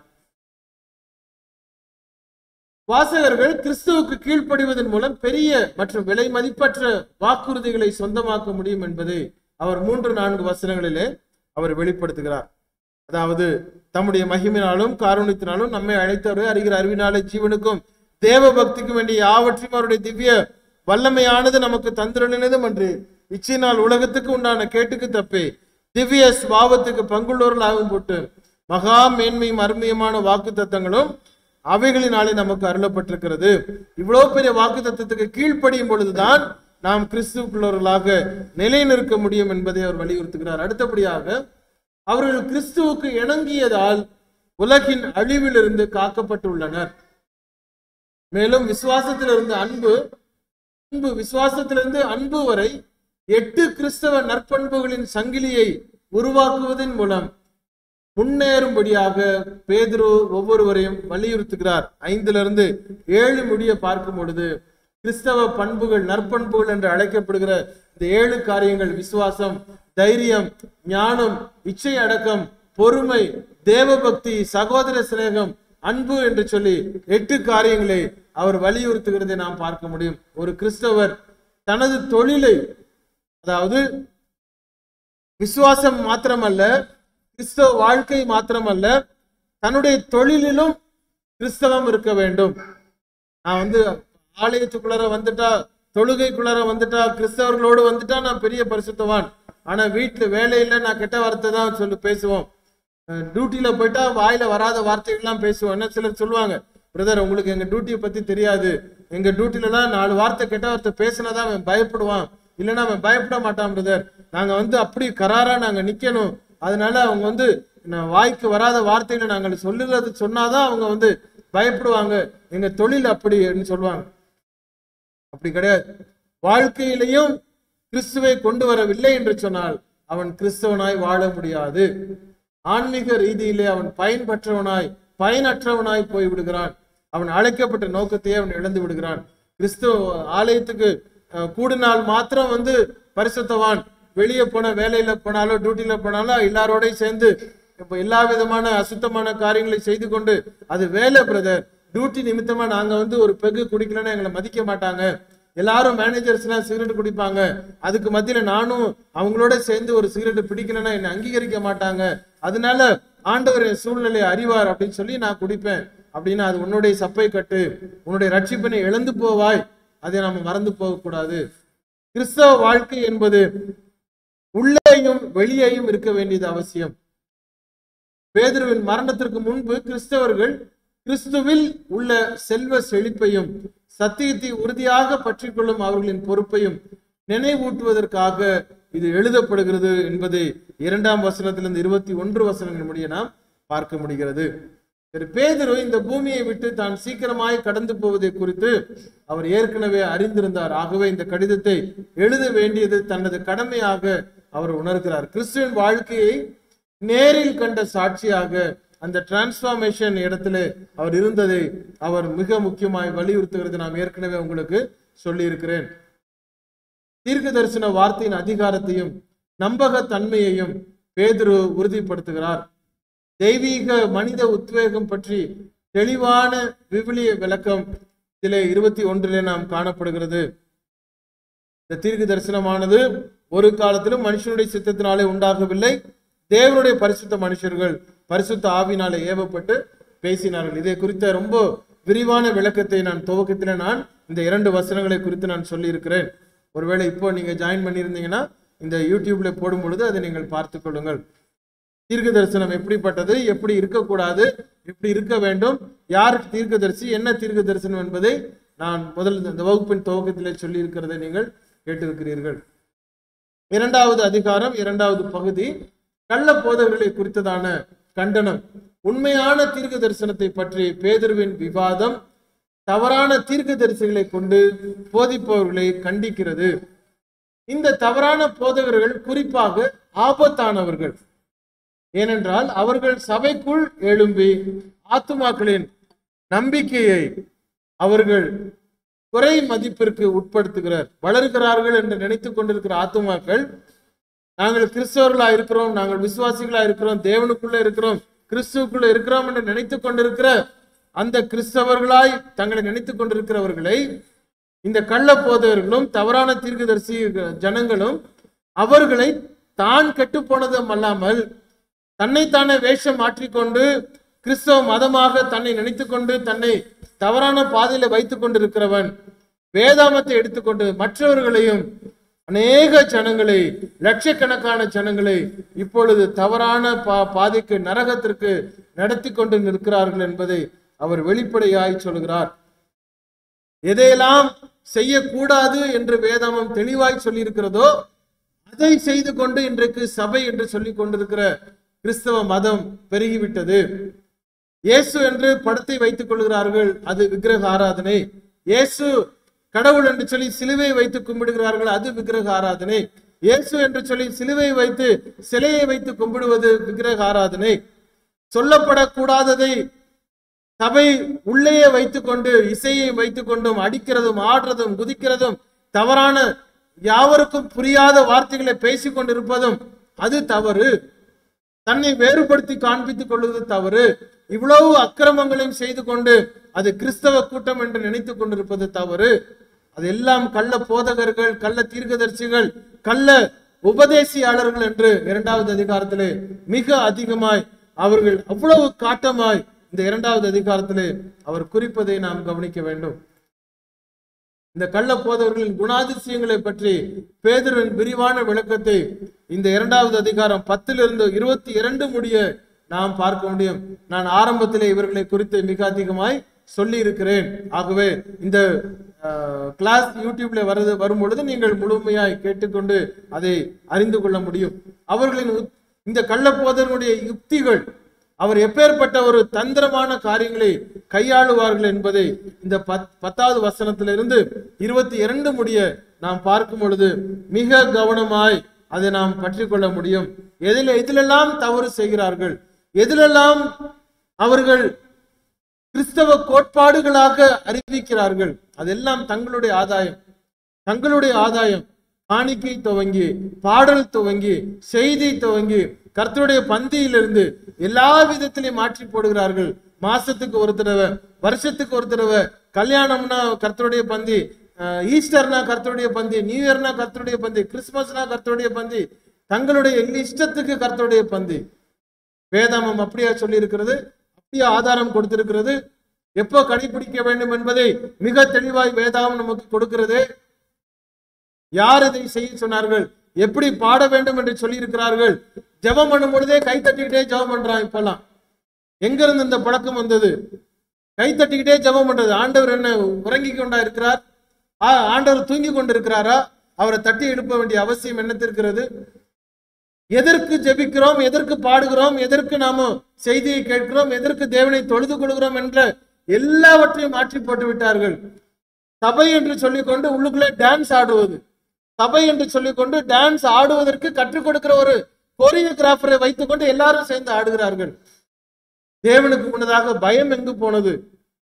வாசகர்கள் கிறிஸ்துவுக்கு கீழ்ப்படிவதன் மூலம் பெரிய மற்றும் விலை மதிப்பற்ற வாக்குறுதிகளை சொந்தமாக்க முடியும் என்பதை அவர் மூன்று நான்கு வசனங்களிலே அவர் வெளிப்படுத்துகிறார் அதாவது தம்முடைய மகிமினாலும் காரணித்தினாலும் நம்மை அழைத்தவரை அறிகிற அறிவினாலே ஜீவனுக்கும் தேவ பக்திக்கும் வேண்டிய யாவற்றையும் அவருடைய திவ்ய வல்லமையானது நமக்கு தந்திரளினதும் அன்று இச்சையினால் உலகத்துக்கு உண்டான கேட்டுக்கு தப்பி திவ்ய ஸ்வாவத்துக்கு பங்குள்ளவர்கள் ஆகும் போட்டு மகா மேன்மையும் அருமையுமான வாக்கு தத்தங்களும் அவைகளினாலே நமக்கு அருளப்பட்டிருக்கிறது இவ்வளவு பெரிய வாக்கு தத்துவத்துக்கு கீழ்ப்படியும் பொழுதுதான் நாம் கிறிஸ்துவுக்குள்ளவர்களாக நிலை நிற்க முடியும் என்பதை அவர் வலியுறுத்துகிறார் அடுத்தபடியாக அவர்கள் கிறிஸ்துவுக்கு இணங்கியதால் உலகின் அழிவிலிருந்து காக்கப்பட்டுள்ளனர் மேலும் விசுவாசத்திலிருந்து அன்பு அன்பு விசுவாசத்திலிருந்து அன்பு வரை எட்டு கிறிஸ்தவ நற்பண்புகளின் சங்கிலியை உருவாக்குவதன் மூலம் முன்னேறும்படியாக பேதுரு ஒவ்வொருவரையும் வலியுறுத்துகிறார் ஐந்துல இருந்து ஏழு முடிய பார்க்கும் பொழுது கிறிஸ்தவ பண்புகள் நற்பண்புகள் என்று அழைக்கப்படுகிற இந்த ஏழு காரியங்கள் விசுவாசம் தைரியம் ஞானம் இச்சை அடக்கம் பொறுமை தேவபக்தி சகோதர சிநேகம் அன்பு என்று சொல்லி எட்டு காரியங்களை அவர் வலியுறுத்துகிறதை நாம் பார்க்க முடியும் ஒரு கிறிஸ்தவர் தனது தொழிலை அதாவது விசுவாசம் மாத்திரமல்ல கிறிஸ்தவ வாழ்க்கை மாத்திரமல்ல தன்னுடைய தொழிலிலும் கிறிஸ்தவம் இருக்க வேண்டும் நான் வந்து ஆலயத்துக்குள்ளார வந்துட்டா தொழுகைக்குள்ளார வந்துட்டா கிறிஸ்தவர்களோடு வந்துட்டா நான் பெரிய பரிசுத்தவான் ஆனா வீட்டுல வேலையில நான் கெட்ட வார்த்தை தான் சொல்லி பேசுவோம் அஹ் டியூட்டில போயிட்டா வாயில வராத வார்த்தைகள்லாம் பேசுவோம் என்ன சிலர் சொல்லுவாங்க பிரதர் உங்களுக்கு எங்க டியூட்டியை பத்தி தெரியாது எங்க டியூட்டிலலாம் நாலு வார்த்தை கெட்ட வார்த்தை பேசினாதான் அவன் பயப்படுவான் இல்லைன்னா அவன் பயப்பட மாட்டான் பிரதர் நாங்க வந்து அப்படி கராரா நாங்க நிக்கணும் அதனால அவங்க வந்து நான் வாய்க்கு வராத வார்த்தைகளை நாங்கள் சொல்லுறது சொன்னாதான் அவங்க வந்து பயப்படுவாங்க எங்க தொழில் அப்படின்னு சொல்லுவாங்க அப்படி கிடையாது வாழ்க்கையிலையும் கிறிஸ்துவை கொண்டு வரவில்லை என்று சொன்னால் அவன் கிறிஸ்தவனாய் வாழ முடியாது ஆன்மீக ரீதியிலே அவன் பயன்பற்றவனாய் பயனற்றவனாய் போய் விடுகிறான் அவன் அழைக்கப்பட்ட நோக்கத்தையே அவன் இழந்து விடுகிறான் கிறிஸ்துவ ஆலயத்துக்கு அஹ், கூடினால் மாத்திரம் வந்து பரிசுத்தவான் வெளியே போன வேலையில போனாலோ டியூட்டில போனாலோ எல்லாரோடையும் சேர்ந்து இப்ப எல்லா விதமான அசுத்தமான காரியங்களை செய்து கொண்டு அது வேலை பிரதர் டியூட்டி நிமித்தமா நாங்க வந்து ஒரு பெகு குடிக்கலன்னா எங்களை மதிக்க மாட்டாங்க எல்லாரும் மேனேஜர்ஸ் எல்லாம் சிகரெட் குடிப்பாங்க அதுக்கு மத்தியில நானும் அவங்களோட சேர்ந்து ஒரு சிகரெட் பிடிக்கலன்னா என்னை அங்கீகரிக்க மாட்டாங்க அதனால ஆண்டவர் என் சூழ்நிலையை அறிவார் அப்படின்னு சொல்லி நான் குடிப்பேன் அப்படின்னா அது உன்னுடைய சப்பை கட்டு உன்னுடைய ரட்சிப்பினை இழந்து போவாய் அதை நாம மறந்து போகக்கூடாது கிறிஸ்தவ வாழ்க்கை என்பது உள்ளேயும் வெளியேயும் இருக்க வேண்டியது அவசியம் பேதுருவின் மரணத்திற்கு முன்பு கிறிஸ்தவர்கள் கிறிஸ்துவில் உள்ள செல்வ செழிப்பையும் சத்தியத்தை உறுதியாக பற்றிக்கொள்ளும் அவர்களின் பொறுப்பையும் நினைவூட்டுவதற்காக இது எழுதப்படுகிறது என்பதை இரண்டாம் வசனத்திலிருந்து இருபத்தி ஒன்று வசனங்கள் முடிய நாம் பார்க்க முடிகிறது சரி, பேதுரு இந்த பூமியை விட்டு தான் சீக்கிரமாய் கடந்து போவதை குறித்து அவர் ஏற்கனவே அறிந்திருந்தார் ஆகவே இந்த கடிதத்தை எழுத வேண்டியது தனது கடமையாக அவர் உணர்கிறார் கிறிஸ்துவின் வாழ்க்கையை நேரில் கண்ட சாட்சியாக அந்த டிரான்ஸ்பார்மேஷன் இடத்துல அவர் இருந்ததை அவர் மிக முக்கியமாய் வலியுறுத்துகிறது நாம் ஏற்கனவே உங்களுக்கு சொல்லி இருக்கிறேன் தீர்க்க தரிசன வார்த்தையின் அதிகாரத்தையும் நம்பகத்தன்மையையும் பேதுரு உறுதிப்படுத்துகிறார் தெய்வீக மனித உத்வேகம் பற்றி தெளிவான விவிலிய விளக்கம் இதிலே இருபத்தி ஒன்றிலே நாம் காணப்படுகிறது இந்த தீர்க்க தரிசனமானது ஒரு காலத்திலும் மனுஷனுடைய சித்தத்தினாலே உண்டாகவில்லை தேவனுடைய பரிசுத்த மனுஷர்கள் பரிசுத்த ஆவினாலே ஏவப்பட்டு பேசினார்கள் இதை குறித்த ரொம்ப விரிவான விளக்கத்தை நான் துவக்கத்தில் நான் இந்த இரண்டு வசனங்களை குறித்து நான் சொல்லியிருக்கிறேன் ஒருவேளை இப்போ நீங்க ஜாயின் பண்ணியிருந்தீங்கன்னா இந்த யூடியூப்ல போடும் பொழுது அதை நீங்கள் பார்த்துக் கொள்ளுங்கள் தீர்க்க தரிசனம் எப்படிப்பட்டது எப்படி இருக்கக்கூடாது எப்படி இருக்க வேண்டும் யாருக்கு தீர்க்கதரிசி என்ன தீர்க்க தரிசனம் என்பதை நான் முதல் இந்த வகுப்பின் துவக்கத்திலே சொல்லி இருக்கிறதை நீங்கள் கேட்டிருக்கிறீர்கள் இரண்டாவது அதிகாரம் இரண்டாவது பகுதி கள்ள போதகர்களை குறித்ததான கண்டனம் உண்மையான தீர்க்க தரிசனத்தை பற்றி பேதுருவின் விவாதம் தவறான தீர்க்க தரிசிகளை கொண்டு போதிப்பவர்களை கண்டிக்கிறது இந்த தவறான போதகர்கள் குறிப்பாக ஆபத்தானவர்கள் ஏனென்றால் அவர்கள் சபைக்குள் எழும்பி ஆத்துமாக்களின் நம்பிக்கையை அவர்கள் குறை மதிப்பிற்கு உட்படுத்துகிறார் வளர்கிறார்கள் என்று நினைத்துக் கொண்டிருக்கிற ஆத்துமாக்கள் நாங்கள் கிறிஸ்தவர்களா இருக்கிறோம் நாங்கள் விசுவாசிகளா இருக்கிறோம் தேவனுக்குள்ள இருக்கிறோம் கிறிஸ்துவுக்குள்ள இருக்கிறோம் என்று நினைத்துக் கொண்டிருக்கிற அந்த கிறிஸ்தவர்களாய் தங்களை நினைத்துக் கொண்டிருக்கிறவர்களை இந்த கள்ள போதவர்களும் தவறான தீர்க்கதரிசி ஜனங்களும் அவர்களை தான் கெட்டு போனதும் அல்லாமல் தன்னைத்தானே வேஷம் மாற்றிக்கொண்டு கிறிஸ்தவ மதமாக தன்னை நினைத்துக்கொண்டு தன்னை தவறான பாதையில வைத்துக் கொண்டிருக்கிறவன் வேதாமத்தை எடுத்துக்கொண்டு மற்றவர்களையும் அநேக ஜனங்களை லட்சக்கணக்கான ஜனங்களை இப்பொழுது தவறான பா பாதைக்கு நரகத்திற்கு நடத்தி கொண்டு நிற்கிறார்கள் என்பதை அவர் வெளிப்படையாய் சொல்கிறார் எதையெல்லாம் செய்யக்கூடாது என்று வேதாமம் தெளிவாய் சொல்லியிருக்கிறதோ அதை செய்து கொண்டு இன்றைக்கு சபை என்று சொல்லிக் கொண்டிருக்கிற கிறிஸ்தவ மதம் பெருகிவிட்டது இயேசு என்று படத்தை வைத்துக் கொள்கிறார்கள் அது விக்கிரக ஆராதனை இயேசு கடவுள் என்று சொல்லி சிலுவையை வைத்து கும்பிடுகிறார்கள் அது விக்கிரக ஆராதனை இயேசு என்று சொல்லி சிலுவையை வைத்து சிலையை வைத்து கும்பிடுவது விக்கிரக ஆராதனை சொல்லப்படக்கூடாததை சபை உள்ளேயே வைத்துக்கொண்டு இசையை வைத்துக்கொண்டும் அடிக்கிறதும் ஆடுறதும் குதிக்கிறதும் தவறான யாவருக்கும் புரியாத வார்த்தைகளை பேசிக் கொண்டிருப்பதும் அது தவறு தன்னை வேறுபடுத்தி காண்பித்துக் கொள்வது தவறு இவ்வளவு அக்கிரமங்களையும் செய்து கொண்டு அது கிறிஸ்தவ கூட்டம் என்று நினைத்துக் கொண்டிருப்பது தவறு அதெல்லாம் கள்ள போதகர்கள் கள்ள தீர்க்கதரிசிகள் கள்ள உபதேசியாளர்கள் என்று இரண்டாவது அதிகாரத்திலே மிக அதிகமாய் அவர்கள் அவ்வளவு காட்டமாய் இந்த இரண்டாவது அதிகாரத்திலே அவர் குறிப்பதை நாம் கவனிக்க வேண்டும் இந்த கள்ள போதவர்களின் குணாதிசயங்களை பற்றி பேதுருவின் விரிவான விளக்கத்தை இந்த இரண்டாவது அதிகாரம் பத்திலிருந்து இருபத்தி இரண்டு முடிய நாம் பார்க்க முடியும் நான் ஆரம்பத்திலே இவர்களை குறித்து மிக அதிகமாய் சொல்லி இருக்கிறேன் ஆகவே இந்த கிளாஸ் யூடியூப்ல வருது வரும் பொழுது நீங்கள் முழுமையாய் கேட்டுக்கொண்டு அதை அறிந்து கொள்ள முடியும் அவர்களின் உத்- இந்த கள்ள போதர்களுடைய யுக்திகள் அவர் எப்பேற்பட்ட ஒரு தந்திரமான காரியங்களை கையாளுவார்கள் என்பதை இந்த பத் பத்தாவது வசனத்திலிருந்து இருபத்தி இரண்டு முடிய நாம் பார்க்கும் பொழுது மிக கவனமாய் அதை நாம் பற்றி கொள்ள முடியும் எதில் எதிலெல்லாம் தவறு செய்கிறார்கள் எதிலெல்லாம் அவர்கள் கிறிஸ்தவ கோட்பாடுகளாக அறிவிக்கிறார்கள் அதெல்லாம் தங்களுடைய ஆதாயம் தங்களுடைய ஆதாயம் காணிக்கை துவங்கி பாடல் துவங்கி செய்தி துவங்கி கர்த்தருடைய பந்தியிலிருந்து எல்லா விதத்திலையும் மாற்றி போடுகிறார்கள் மாசத்துக்கு ஒரு தடவை வருஷத்துக்கு ஒரு தடவை கல்யாணம்னா கர்த்தருடைய பந்தி அஹ், ஈஸ்டர்னா கர்த்தருடைய பந்தி நியூ இயர்னா கர்த்தருடைய பந்தி கிறிஸ்துமஸ்னா கர்த்தருடைய பந்தி தங்களுடைய இஷ்டத்துக்கு கர்த்தருடைய பந்தி வேதாமம் அப்படியா சொல்லி இருக்கிறது அப்படியே ஆதாரம் கொடுத்திருக்கிறது எப்போ கடைபிடிக்க வேண்டும் என்பதை மிக தெளிவாய் வேதாமம் நமக்கு கொடுக்கிறது யார் இதை செய்ய சொன்னார்கள் எப்படி பாட வேண்டும் என்று சொல்லி இருக்கிறார்கள் ஜெபம் பண்ணும் பொழுதே கை தட்டிக்கிட்டே ஜெபம் பண்றான் இப்பெல்லாம் எங்க இருந்து இந்த பழக்கம் வந்தது கை தட்டிக்கிட்டே ஜெபம் பண்றது ஆண்டவர் என்ன உறங்கி கொண்டா இருக்கிறார் ஆ, ஆண்டவர் தூங்கி கொண்டிருக்கிறாரா அவரை தட்டி எழுப்ப வேண்டிய அவசியம் என்னத்திருக்கிறது எதற்கு ஜெபிக்கிறோம் எதற்கு பாடுகிறோம் எதற்கு நாம செய்தியை கேட்கிறோம் எதற்கு தேவனை தொழுது கொள்கிறோம் என்ற எல்லாவற்றையும் மாற்றி போட்டு விட்டார்கள் சபை என்று சொல்லிக்கொண்டு உள்ளுக்குள்ளே டான்ஸ் ஆடுவது சபை என்று சொல்லிக்கொண்டு டான்ஸ் ஆடுவதற்கு கற்றுக் கொடுக்கிற ஒரு கோரியோகிராஃபரை வைத்துக்கொண்டு எல்லாரும் சேர்ந்து ஆடுகிறார்கள் தேவனுக்கு முன்னதாக பயம் எங்கு போனது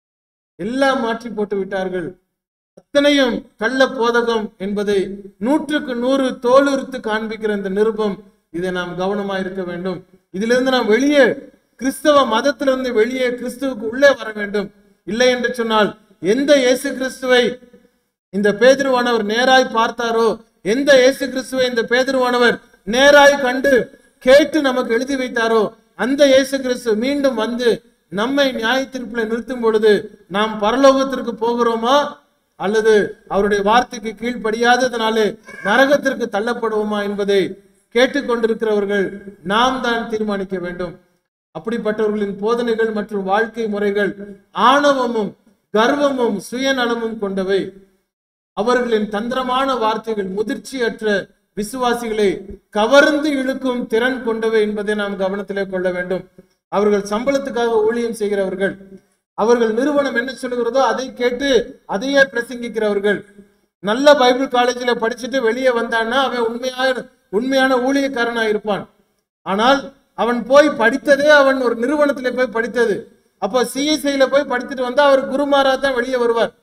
எல்லாம் மாற்றி போட்டு விட்டார்கள் அத்தனையும் கள்ள போதகம் என்பதை நூற்றுக்கு நூறு தோலுறுத்து காண்பிக்கிற இந்த நிருபம் இதை நாம் கவனமா இருக்க வேண்டும் இதிலிருந்து நாம் வெளியே கிறிஸ்தவ மதத்திலிருந்து வெளியே கிறிஸ்துவுக்கு உள்ளே வர வேண்டும் இல்லை என்று சொன்னால் எந்த இயேசு கிறிஸ்துவை இந்த பேதுருவானவர் நேராய் பார்த்தாரோ எந்த இயேசு கிறிஸ்துவை இந்த பேதுருவானவர் நேராய் கண்டு கேட்டு நமக்கு எழுதி வைத்தாரோ அந்த இயேசு கிறிஸ்து மீண்டும் வந்து நம்மை நியாய தீர்ப்புல நிறுத்தும் பொழுது நாம் பரலோகத்திற்கு போகிறோமா அல்லது அவருடைய வார்த்தைக்கு கீழ்ப்படியாததனாலே நரகத்திற்கு தள்ளப்படுவோமா என்பதை கேட்டுக்கொண்டிருக்கிறவர்கள் நாம் தான் தீர்மானிக்க வேண்டும் அப்படிப்பட்டவர்களின் போதனைகள் மற்றும் வாழ்க்கை முறைகள் ஆணவமும் கர்வமும் சுயநலமும் கொண்டவை அவர்களின் தந்திரமான வார்த்தைகள் முதிர்ச்சியற்ற விசுவாசிகளை கவர்ந்து இழுக்கும் திறன் கொண்டவை என்பதை நாம் கவனத்திலே கொள்ள வேண்டும் அவர்கள் சம்பளத்துக்காக ஊழியம் செய்கிறவர்கள் அவர்கள் நிறுவனம் என்ன சொல்லுகிறதோ அதை கேட்டு அதையே பிரசங்கிக்கிறவர்கள் நல்ல பைபிள் காலேஜில் படிச்சுட்டு வெளியே வந்தான்னா அவன் உண்மையான உண்மையான ஊழியக்காரனா இருப்பான் ஆனால் அவன் போய் படித்ததே அவன் ஒரு நிறுவனத்திலே போய் படித்தது அப்போ சிஎஸ்ஐல போய் படித்துட்டு வந்தா அவர் குருமாரா தான் வெளியே வருவார்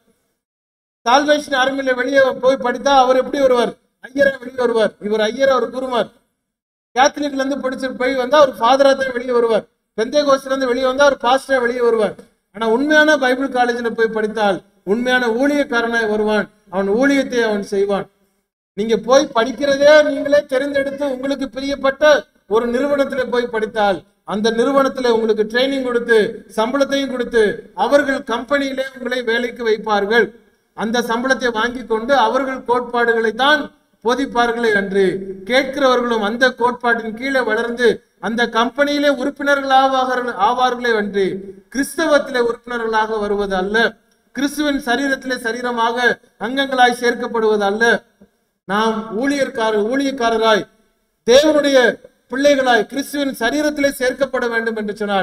சால்வேஷன் ஆர்மியில வெளியே போய் படித்தா அவர் எப்படி வருவார் ஐயரா வெளியே வருவார் இவர் ஐயர் அவர் குருமார் கேத்தலிக்ல இருந்து படிச்சு போய் வந்தா அவர் ஃபாதரா தான் வெளியே வருவார் பெந்தே இருந்து வெளியே வந்தா அவர் பாஸ்டரா வெளியே வருவார் ஆனா உண்மையான பைபிள் காலேஜ்ல போய் படித்தால் உண்மையான ஊழியக்காரனாய் வருவான் அவன் ஊழியத்தை அவன் செய்வான் நீங்க போய் படிக்கிறதே நீங்களே தெரிந்தெடுத்து உங்களுக்கு பிரியப்பட்ட ஒரு நிறுவனத்துல போய் படித்தால் அந்த நிறுவனத்துல உங்களுக்கு ட்ரைனிங் கொடுத்து சம்பளத்தையும் கொடுத்து அவர்கள் கம்பெனியிலே உங்களை வேலைக்கு வைப்பார்கள் அந்த சம்பளத்தை வாங்கி கொண்டு அவர்கள் கோட்பாடுகளை தான் போதிப்பார்களே அன்று கேட்கிறவர்களும் அந்த கோட்பாட்டின் கீழே வளர்ந்து அந்த கம்பெனியிலே உறுப்பினர்கள் ஆவார்கள் ஆவார்களே அன்று கிறிஸ்தவத்திலே உறுப்பினர்களாக வருவது அல்ல கிறிஸ்துவின் சரீரத்திலே சரீரமாக அங்கங்களாய் சேர்க்கப்படுவது அல்ல நாம் ஊழியர்காரர் ஊழியக்காரராய் தேவனுடைய பிள்ளைகளாய் கிறிஸ்துவின் சரீரத்திலே சேர்க்கப்பட வேண்டும் என்று சொன்னால்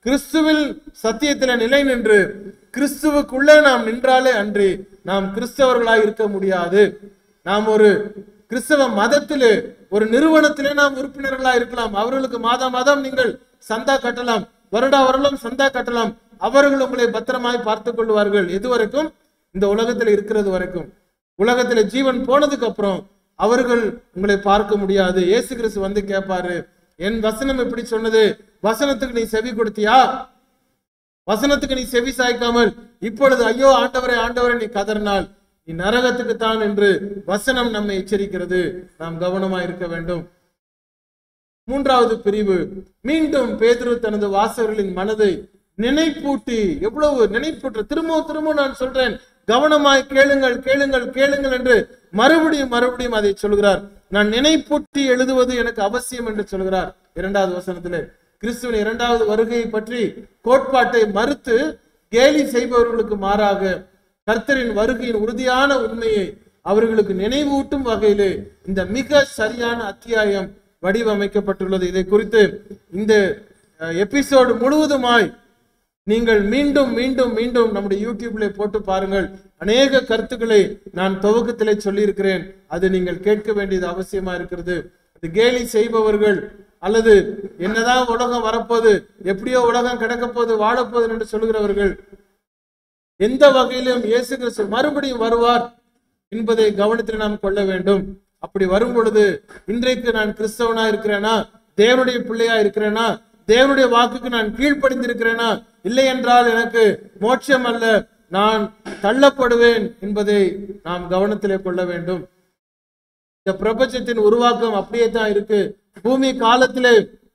கிறிஸ்துவில் சத்தியத்தில நிலை நின்று கிறிஸ்துவுக்குள்ளே நாம் நின்றாலே அன்றி நாம் கிறிஸ்தவர்களாய் இருக்க முடியாது நாம் ஒரு கிறிஸ்தவ மதத்திலே ஒரு நிறுவனத்திலே நாம் உறுப்பினர்களா இருக்கலாம் அவர்களுக்கு மாதம் மாதம் நீங்கள் சந்தா கட்டலாம் வருடா வருடம் சந்தா கட்டலாம் அவர்கள் உங்களை பத்திரமாய் பார்த்துக் கொள்வார்கள் எது வரைக்கும் இந்த உலகத்தில் இருக்கிறது வரைக்கும் உலகத்துல ஜீவன் போனதுக்கு அப்புறம் அவர்கள் உங்களை பார்க்க முடியாது இயேசு கிறிஸ்து வந்து கேட்பாரு என் வசனம் எப்படி சொன்னது வசனத்துக்கு நீ செவி கொடுத்தியா வசனத்துக்கு நீ செவி சாய்க்காமல் இப்பொழுது ஐயோ ஆண்டவரே ஆண்டவரே நீ கதறினால் நீ நரகத்துக்கு தான் என்று வசனம் நம்மை எச்சரிக்கிறது நாம் கவனமா இருக்க வேண்டும் மூன்றாவது பிரிவு மீண்டும் பேதுரு தனது வாசகர்களின் மனதை நினைப்பூட்டி எவ்வளவு நினைப்பூட்டு திரும்பவும் திரும்பவும் நான் சொல்றேன் கவனமாய் கேளுங்கள் கேளுங்கள் கேளுங்கள் என்று மறுபடியும் மறுபடியும் அதை சொல்கிறார் நான் நினைப்பூட்டி எழுதுவது எனக்கு அவசியம் என்று சொல்கிறார் இரண்டாவது வசனத்திலே கிறிஸ்துவின் இரண்டாவது வருகையை பற்றி கோட்பாட்டை மறுத்து கேலி செய்பவர்களுக்கு மாறாக கர்த்தரின் வருகையின் உறுதியான உண்மையை அவர்களுக்கு நினைவூட்டும் வகையிலே இந்த மிக சரியான அத்தியாயம் வடிவமைக்கப்பட்டுள்ளது இதை குறித்து இந்த எபிசோடு முழுவதுமாய் நீங்கள் மீண்டும் மீண்டும் மீண்டும் நம்முடைய யூடியூப்ல போட்டு பாருங்கள் அநேக கருத்துக்களை நான் துவக்கத்திலே சொல்லியிருக்கிறேன் அது நீங்கள் கேட்க வேண்டியது அவசியமா இருக்கிறது அது கேலி செய்பவர்கள் அல்லது என்னதான் உலகம் வரப்போகுது எப்படியோ உலகம் கிடக்க போகுது வாழப்போகுது என்று சொல்கிறவர்கள் எந்த வகையிலும் இயேசு கிறிஸ்து மறுபடியும் வருவார் என்பதை கவனத்தில் நாம் கொள்ள வேண்டும் அப்படி வரும் பொழுது இன்றைக்கு நான் கிறிஸ்தவனா இருக்கிறேனா தேவனுடைய பிள்ளையா இருக்கிறேனா தேவனுடைய வாக்குக்கு நான் கீழ்ப்படிந்திருக்கிறேனா இல்லை என்றால் எனக்கு மோட்சம் அல்ல நான் தள்ளப்படுவேன் என்பதை நாம் கவனத்திலே கொள்ள வேண்டும் இந்த பிரபஞ்சத்தின் உருவாக்கம் அப்படியே தான் இருக்கு பூமி காலத்திலே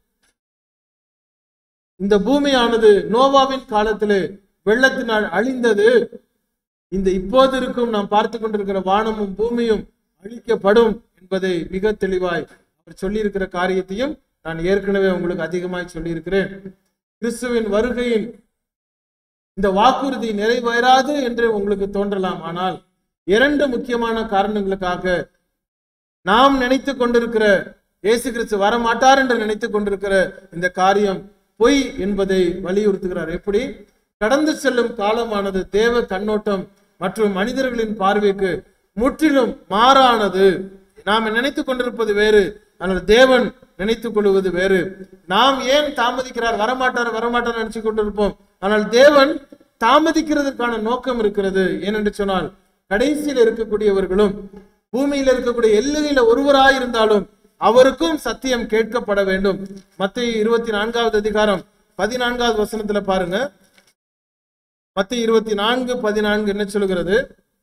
இந்த பூமியானது நோவாவின் காலத்திலே வெள்ளத்தினால் அழிந்தது இந்த இப்போது இருக்கும் நாம் பார்த்து கொண்டிருக்கிற வானமும் பூமியும் அழிக்கப்படும் என்பதை மிக தெளிவாய் அவர் சொல்லியிருக்கிற காரியத்தையும் நான் ஏற்கனவே உங்களுக்கு அதிகமாய் சொல்லியிருக்கிறேன் கிறிஸ்துவின் வருகையில் இந்த வாக்குறுதி நிறைவேறாது என்று உங்களுக்கு தோன்றலாம் ஆனால் இரண்டு முக்கியமான காரணங்களுக்காக நாம் நினைத்து கொண்டிருக்கிற இயேசு கிறிஸ்து வரமாட்டார் என்று நினைத்து கொண்டிருக்கிற இந்த காரியம் பொய் என்பதை வலியுறுத்துகிறார் எப்படி கடந்து செல்லும் காலமானது தேவ கண்ணோட்டம் மற்றும் மனிதர்களின் பார்வைக்கு முற்றிலும் மாறானது நாம் நினைத்துக் கொண்டிருப்பது வேறு ஆனால் தேவன் நினைத்துக் கொள்வது வேறு நாம் ஏன் தாமதிக்கிறார் வரமாட்டார் வரமாட்டார் நினைச்சு கொண்டிருப்போம் ஆனால் தேவன் தாமதிக்கிறதுக்கான நோக்கம் இருக்கிறது ஏனென்று சொன்னால் கடைசியில் இருக்கக்கூடியவர்களும் பூமியில் இருக்கக்கூடிய எல்லையில ஒருவராயிருந்தாலும் அவருக்கும் சத்தியம் கேட்கப்பட வேண்டும் மத்திய இருபத்தி நான்காவது அதிகாரம் பதினான்காவது வசனத்துல பாருங்க மத்திய இருபத்தி நான்கு பதினான்கு என்ன சொல்கிறது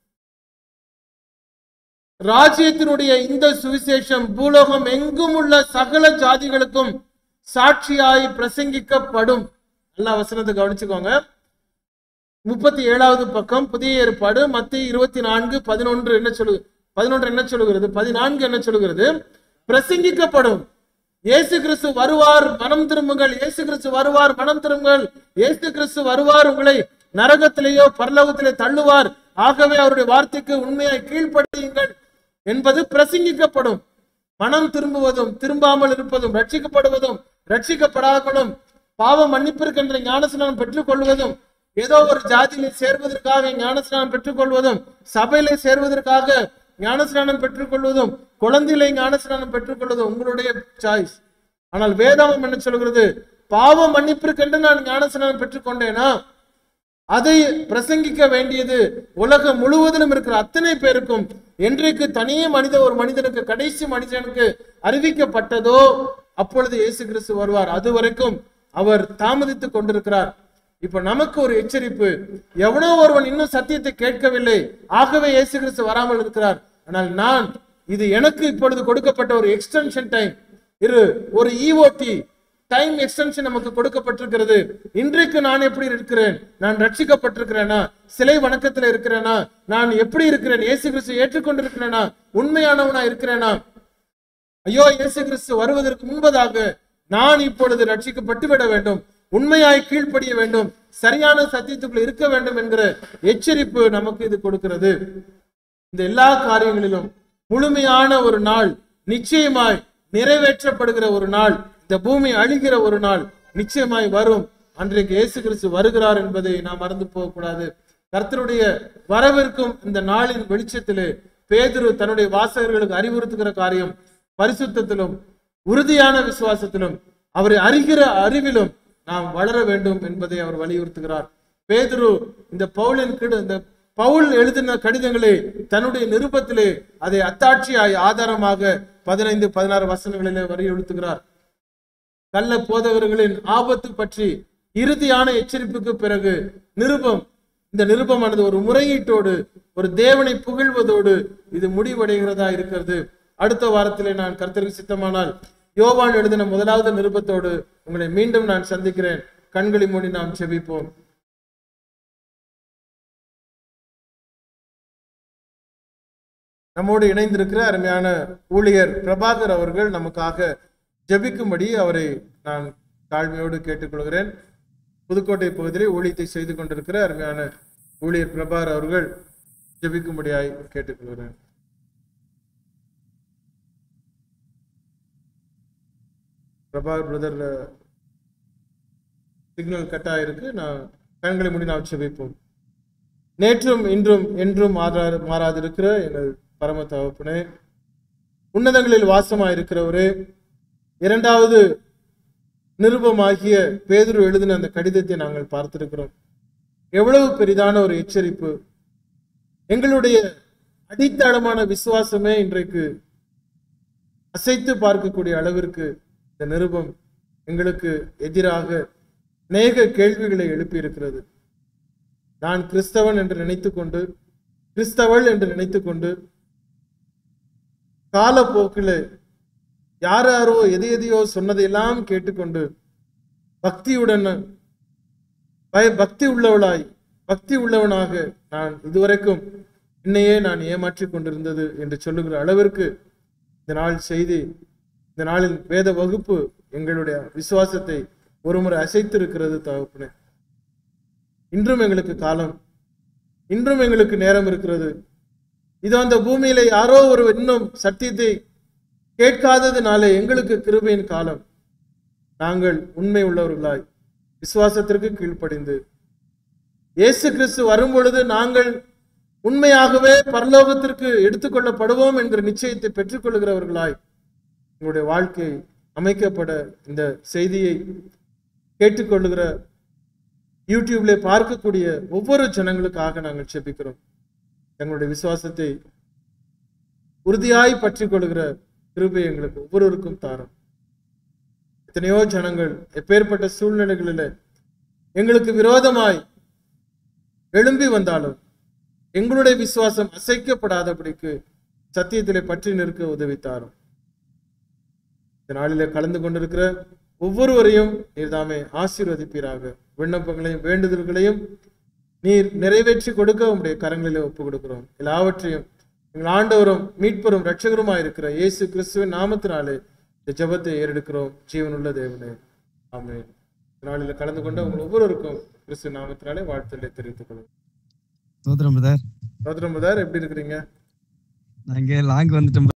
ராஜ்யத்தினுடைய இந்த சுவிசேஷம் பூலோகம் எங்கும் உள்ள சகல ஜாதிகளுக்கும் சாட்சியாய் பிரசங்கிக்கப்படும் நல்லா வசனத்தை கவனிச்சுக்கோங்க முப்பத்தி ஏழாவது பக்கம் புதிய ஏற்பாடு மத்திய இருபத்தி நான்கு பதினொன்று என்ன சொல்லு பதினொன்று என்ன சொல்லுகிறது பதினான்கு என்ன சொல்லுகிறது பிரசங்கிக்கப்படும் இயேசு கிறிஸ்து வருவார் மனம் திரும்புங்கள் இயேசு கிறிஸ்து வருவார் மனம் திரும்புங்கள் இயேசு கிறிஸ்து வருவார் உங்களை நரகத்திலேயோ பரலோகத்திலே தள்ளுவார் ஆகவே அவருடைய வார்த்தைக்கு உண்மையாய் கீழ்ப்படியுங்கள் என்பது பிரசங்கிக்கப்படும் மனம் திரும்புவதும் திரும்பாமல் இருப்பதும் ரட்சிக்கப்படுவதும் ரட்சிக்கப்படாமலும் பாவ மன்னிப்பிற்கென்ற ஞானஸ்நானம் பெற்றுக் கொள்வதும் ஏதோ ஒரு ஜாதியிலே சேர்வதற்காக ஞானஸ்நானம் பெற்றுக் கொள்வதும் சபையிலே சேர்வதற்காக ஞானஸ்நானம் பெற்றுக் கொள்வதும் குழந்தையிலே ஞானஸ்நானம் பெற்றுக் கொள்வதும் உங்களுடைய சாய்ஸ் ஆனால் வேதாமம் என்ன சொல்கிறது பாவ மன்னிப்பிற்கென்று நான் ஞானஸ்நானம் பெற்றுக் கொண்டேனா அதை பிரசங்கிக்க வேண்டியது உலகம் முழுவதிலும் இருக்கிற அத்தனை பேருக்கும் என்றைக்கு தனியே மனித ஒரு மனிதனுக்கு கடைசி மனிதனுக்கு அறிவிக்கப்பட்டதோ அப்பொழுது இயேசு கிறிஸ்து வருவார் அது வரைக்கும் அவர் தாமதித்துக் கொண்டிருக்கிறார் இப்ப நமக்கு ஒரு எச்சரிப்பு எவனோ ஒருவன் இன்னும் சத்தியத்தை கேட்கவில்லை ஆகவே இயேசு கிறிஸ்து வராமல் இருக்கிறார் ஆனால் நான் இது எனக்கு இப்பொழுது கொடுக்கப்பட்ட ஒரு எக்ஸ்டென்ஷன் டைம் இரு ஒரு இஓடி டைம் எக்ஸ்டென்ஷன் நமக்கு கொடுக்கப்பட்டிருக்கிறது இன்றைக்கு நான் எப்படி இருக்கிறேன் நான் ரட்சிக்கப்பட்டிருக்கிறேனா சிலை வணக்கத்துல இருக்கிறேனா நான் எப்படி இருக்கிறேன் இயேசு கிறிஸ்து ஏற்றுக்கொண்டிருக்கிறேனா உண்மையானவனா இருக்கிறேனா ஐயோ இயேசு கிறிஸ்து வருவதற்கு முன்பதாக நான் இப்பொழுது ரட்சிக்கப்பட்டு விட வேண்டும் உண்மையாய் கீழ்ப்படிய வேண்டும் சரியான சத்தியத்துக்குள் இருக்க வேண்டும் என்கிற எச்சரிப்பு நமக்கு இது கொடுக்கிறது இந்த எல்லா காரியங்களிலும் முழுமையான ஒரு நாள் நிச்சயமாய் நிறைவேற்றப்படுகிற ஒரு நாள் இந்த பூமி அழிகிற ஒரு நாள் நிச்சயமாய் வரும் அன்றைக்கு இயேசு கிறிஸ்து வருகிறார் என்பதை நாம் மறந்து போகக்கூடாது கர்த்தருடைய வரவிருக்கும் இந்த நாளின் வெளிச்சத்திலே பேதுரு தன்னுடைய வாசகர்களுக்கு அறிவுறுத்துகிற காரியம் பரிசுத்தத்திலும் உறுதியான விசுவாசத்திலும் அவரை அறிகிற அறிவிலும் நாம் வளர வேண்டும் என்பதை அவர் வலியுறுத்துகிறார் பேதுரு இந்த பவுலின் கிடு இந்த பவுல் எழுதின கடிதங்களை தன்னுடைய நிருபத்திலே அதை அத்தாட்சியாய் ஆதாரமாக பதினைந்து பதினாறு வசனங்களிலே வலியுறுத்துகிறார் கள்ள போதகர்களின் ஆபத்து பற்றி இறுதியான எச்சரிப்புக்கு பிறகு நிருபம் இந்த நிருபமானது ஒரு முறையீட்டோடு ஒரு தேவனை புகழ்வதோடு இது முடிவடைகிறதா இருக்கிறது அடுத்த வாரத்திலே நான் கர்த்தருக்கு சித்தமானால் யோவான் எழுதின முதலாவது நிருபத்தோடு உங்களை மீண்டும் நான் சந்திக்கிறேன் கண்களை மூடி நாம் செபிப்போம் நம்மோடு இணைந்திருக்கிற அருமையான ஊழியர் பிரபாகர் அவர்கள் நமக்காக ஜெபிக்கும்படி அவரை நான் தாழ்மையோடு கேட்டுக்கொள்கிறேன் புதுக்கோட்டை பகுதியிலே ஊழியத்தை செய்து கொண்டிருக்கிற அருமையான ஊழியர் பிரபாகர் அவர்கள் ஜெபிக்கும்படியாய் கேட்டுக்கொள்கிறேன் பிரபாகர் பிரதர் சிக்னல் கட் ஆயிருக்கு நான் கண்களை மூடி நாம் ஜெபிப்போம் நேற்றும் இன்றும் என்றும் மாறா மாறாதிருக்கிற எங்கள் பரம தகப்பனே உன்னதங்களில் வாசமாயிருக்கிறவரே இரண்டாவது நிருபமாகிய பேதுரு எழுதின அந்த கடிதத்தை நாங்கள் பார்த்திருக்கிறோம் எவ்வளவு பெரிதான ஒரு எச்சரிப்பு எங்களுடைய அடித்தளமான விசுவாசமே இன்றைக்கு அசைத்து பார்க்கக்கூடிய அளவிற்கு இந்த நிருபம் எங்களுக்கு எதிராக அநேக கேள்விகளை எழுப்பியிருக்கிறது நான் கிறிஸ்தவன் என்று நினைத்துக்கொண்டு கிறிஸ்தவள் என்று நினைத்துக்கொண்டு காலப்போக்கில் யார் யாரோ எது எதையோ சொன்னதையெல்லாம் கேட்டுக்கொண்டு பக்தியுடன் பய பக்தி உள்ளவளாய் பக்தி உள்ளவனாக நான் இதுவரைக்கும் என்னையே நான் ஏமாற்றிக் கொண்டிருந்தது என்று சொல்லுகிற அளவிற்கு இந்த நாள் செய்தி இந்த நாளின் வேத வகுப்பு எங்களுடைய விசுவாசத்தை ஒருமுறை அசைத்திருக்கிறது தகப்பனே இன்றும் எங்களுக்கு காலம் இன்றும் எங்களுக்கு நேரம் இருக்கிறது இது அந்த பூமியில யாரோ ஒரு இன்னும் சத்தியத்தை கேட்காததுனாலே எங்களுக்கு கிருபையின் காலம் நாங்கள் உண்மை உள்ளவர்களாய் விசுவாசத்திற்கு கீழ்ப்படிந்து இயேசு கிறிஸ்து வரும் பொழுது நாங்கள் உண்மையாகவே பரலோகத்திற்கு எடுத்துக்கொள்ளப்படுவோம் என்கிற நிச்சயத்தை பெற்றுக்கொள்கிறவர்களாய் எங்களுடைய வாழ்க்கை அமைக்கப்பட இந்த செய்தியை கேட்டுக்கொள்ளுகிற யூடியூப்ல பார்க்கக்கூடிய ஒவ்வொரு ஜனங்களுக்காக நாங்கள் செபிக்கிறோம் எங்களுடைய விசுவாசத்தை உறுதியாய் பற்றி கொள்கிற கிருபை எங்களுக்கு ஒவ்வொருவருக்கும் தாரும் எத்தனையோ ஜனங்கள் எப்பேற்பட்ட சூழ்நிலைகளில் எங்களுக்கு விரோதமாய் எழும்பி வந்தாலும் எங்களுடைய விசுவாசம் அசைக்கப்படாதபடிக்கு சத்தியத்திலே பற்றி நிற்க உதவித்தாரும் இந்த நாளிலே கலந்து கொண்டிருக்கிற ஒவ்வொருவரையும் நீர்தாமே ஆசீர்வதிப்பீராக விண்ணப்பங்களையும் வேண்டுதல்களையும் நீர் நிறைவேற்றி கொடுக்க உங்களுடைய கரங்களிலே ஒப்பு கொடுக்கிறோம் எல்லாவற்றையும் எங்கள் ஆண்டவரும் மீட்பரும் இரட்சகருமாய் இருக்கிற இயேசு கிறிஸ்துவின் நாமத்தினாலே இந்த ஜெபத்தை ஏறெடுக்கிறோம் ஜீவனுள்ள தேவனே ஆமென் இந்த நாளில் கலந்து கொண்ட உங்கள் ஒவ்வொருவருக்கும் கிறிஸ்து நாமத்தினாலே வாழ்த்துக்களை தெரிவித்துக் கொள்வோம் சோதரம் பிரதர் சோதரம் முதர் எப்படி இருக்கிறீங்க நான் இங்கே லாங் வந்துட்டேன்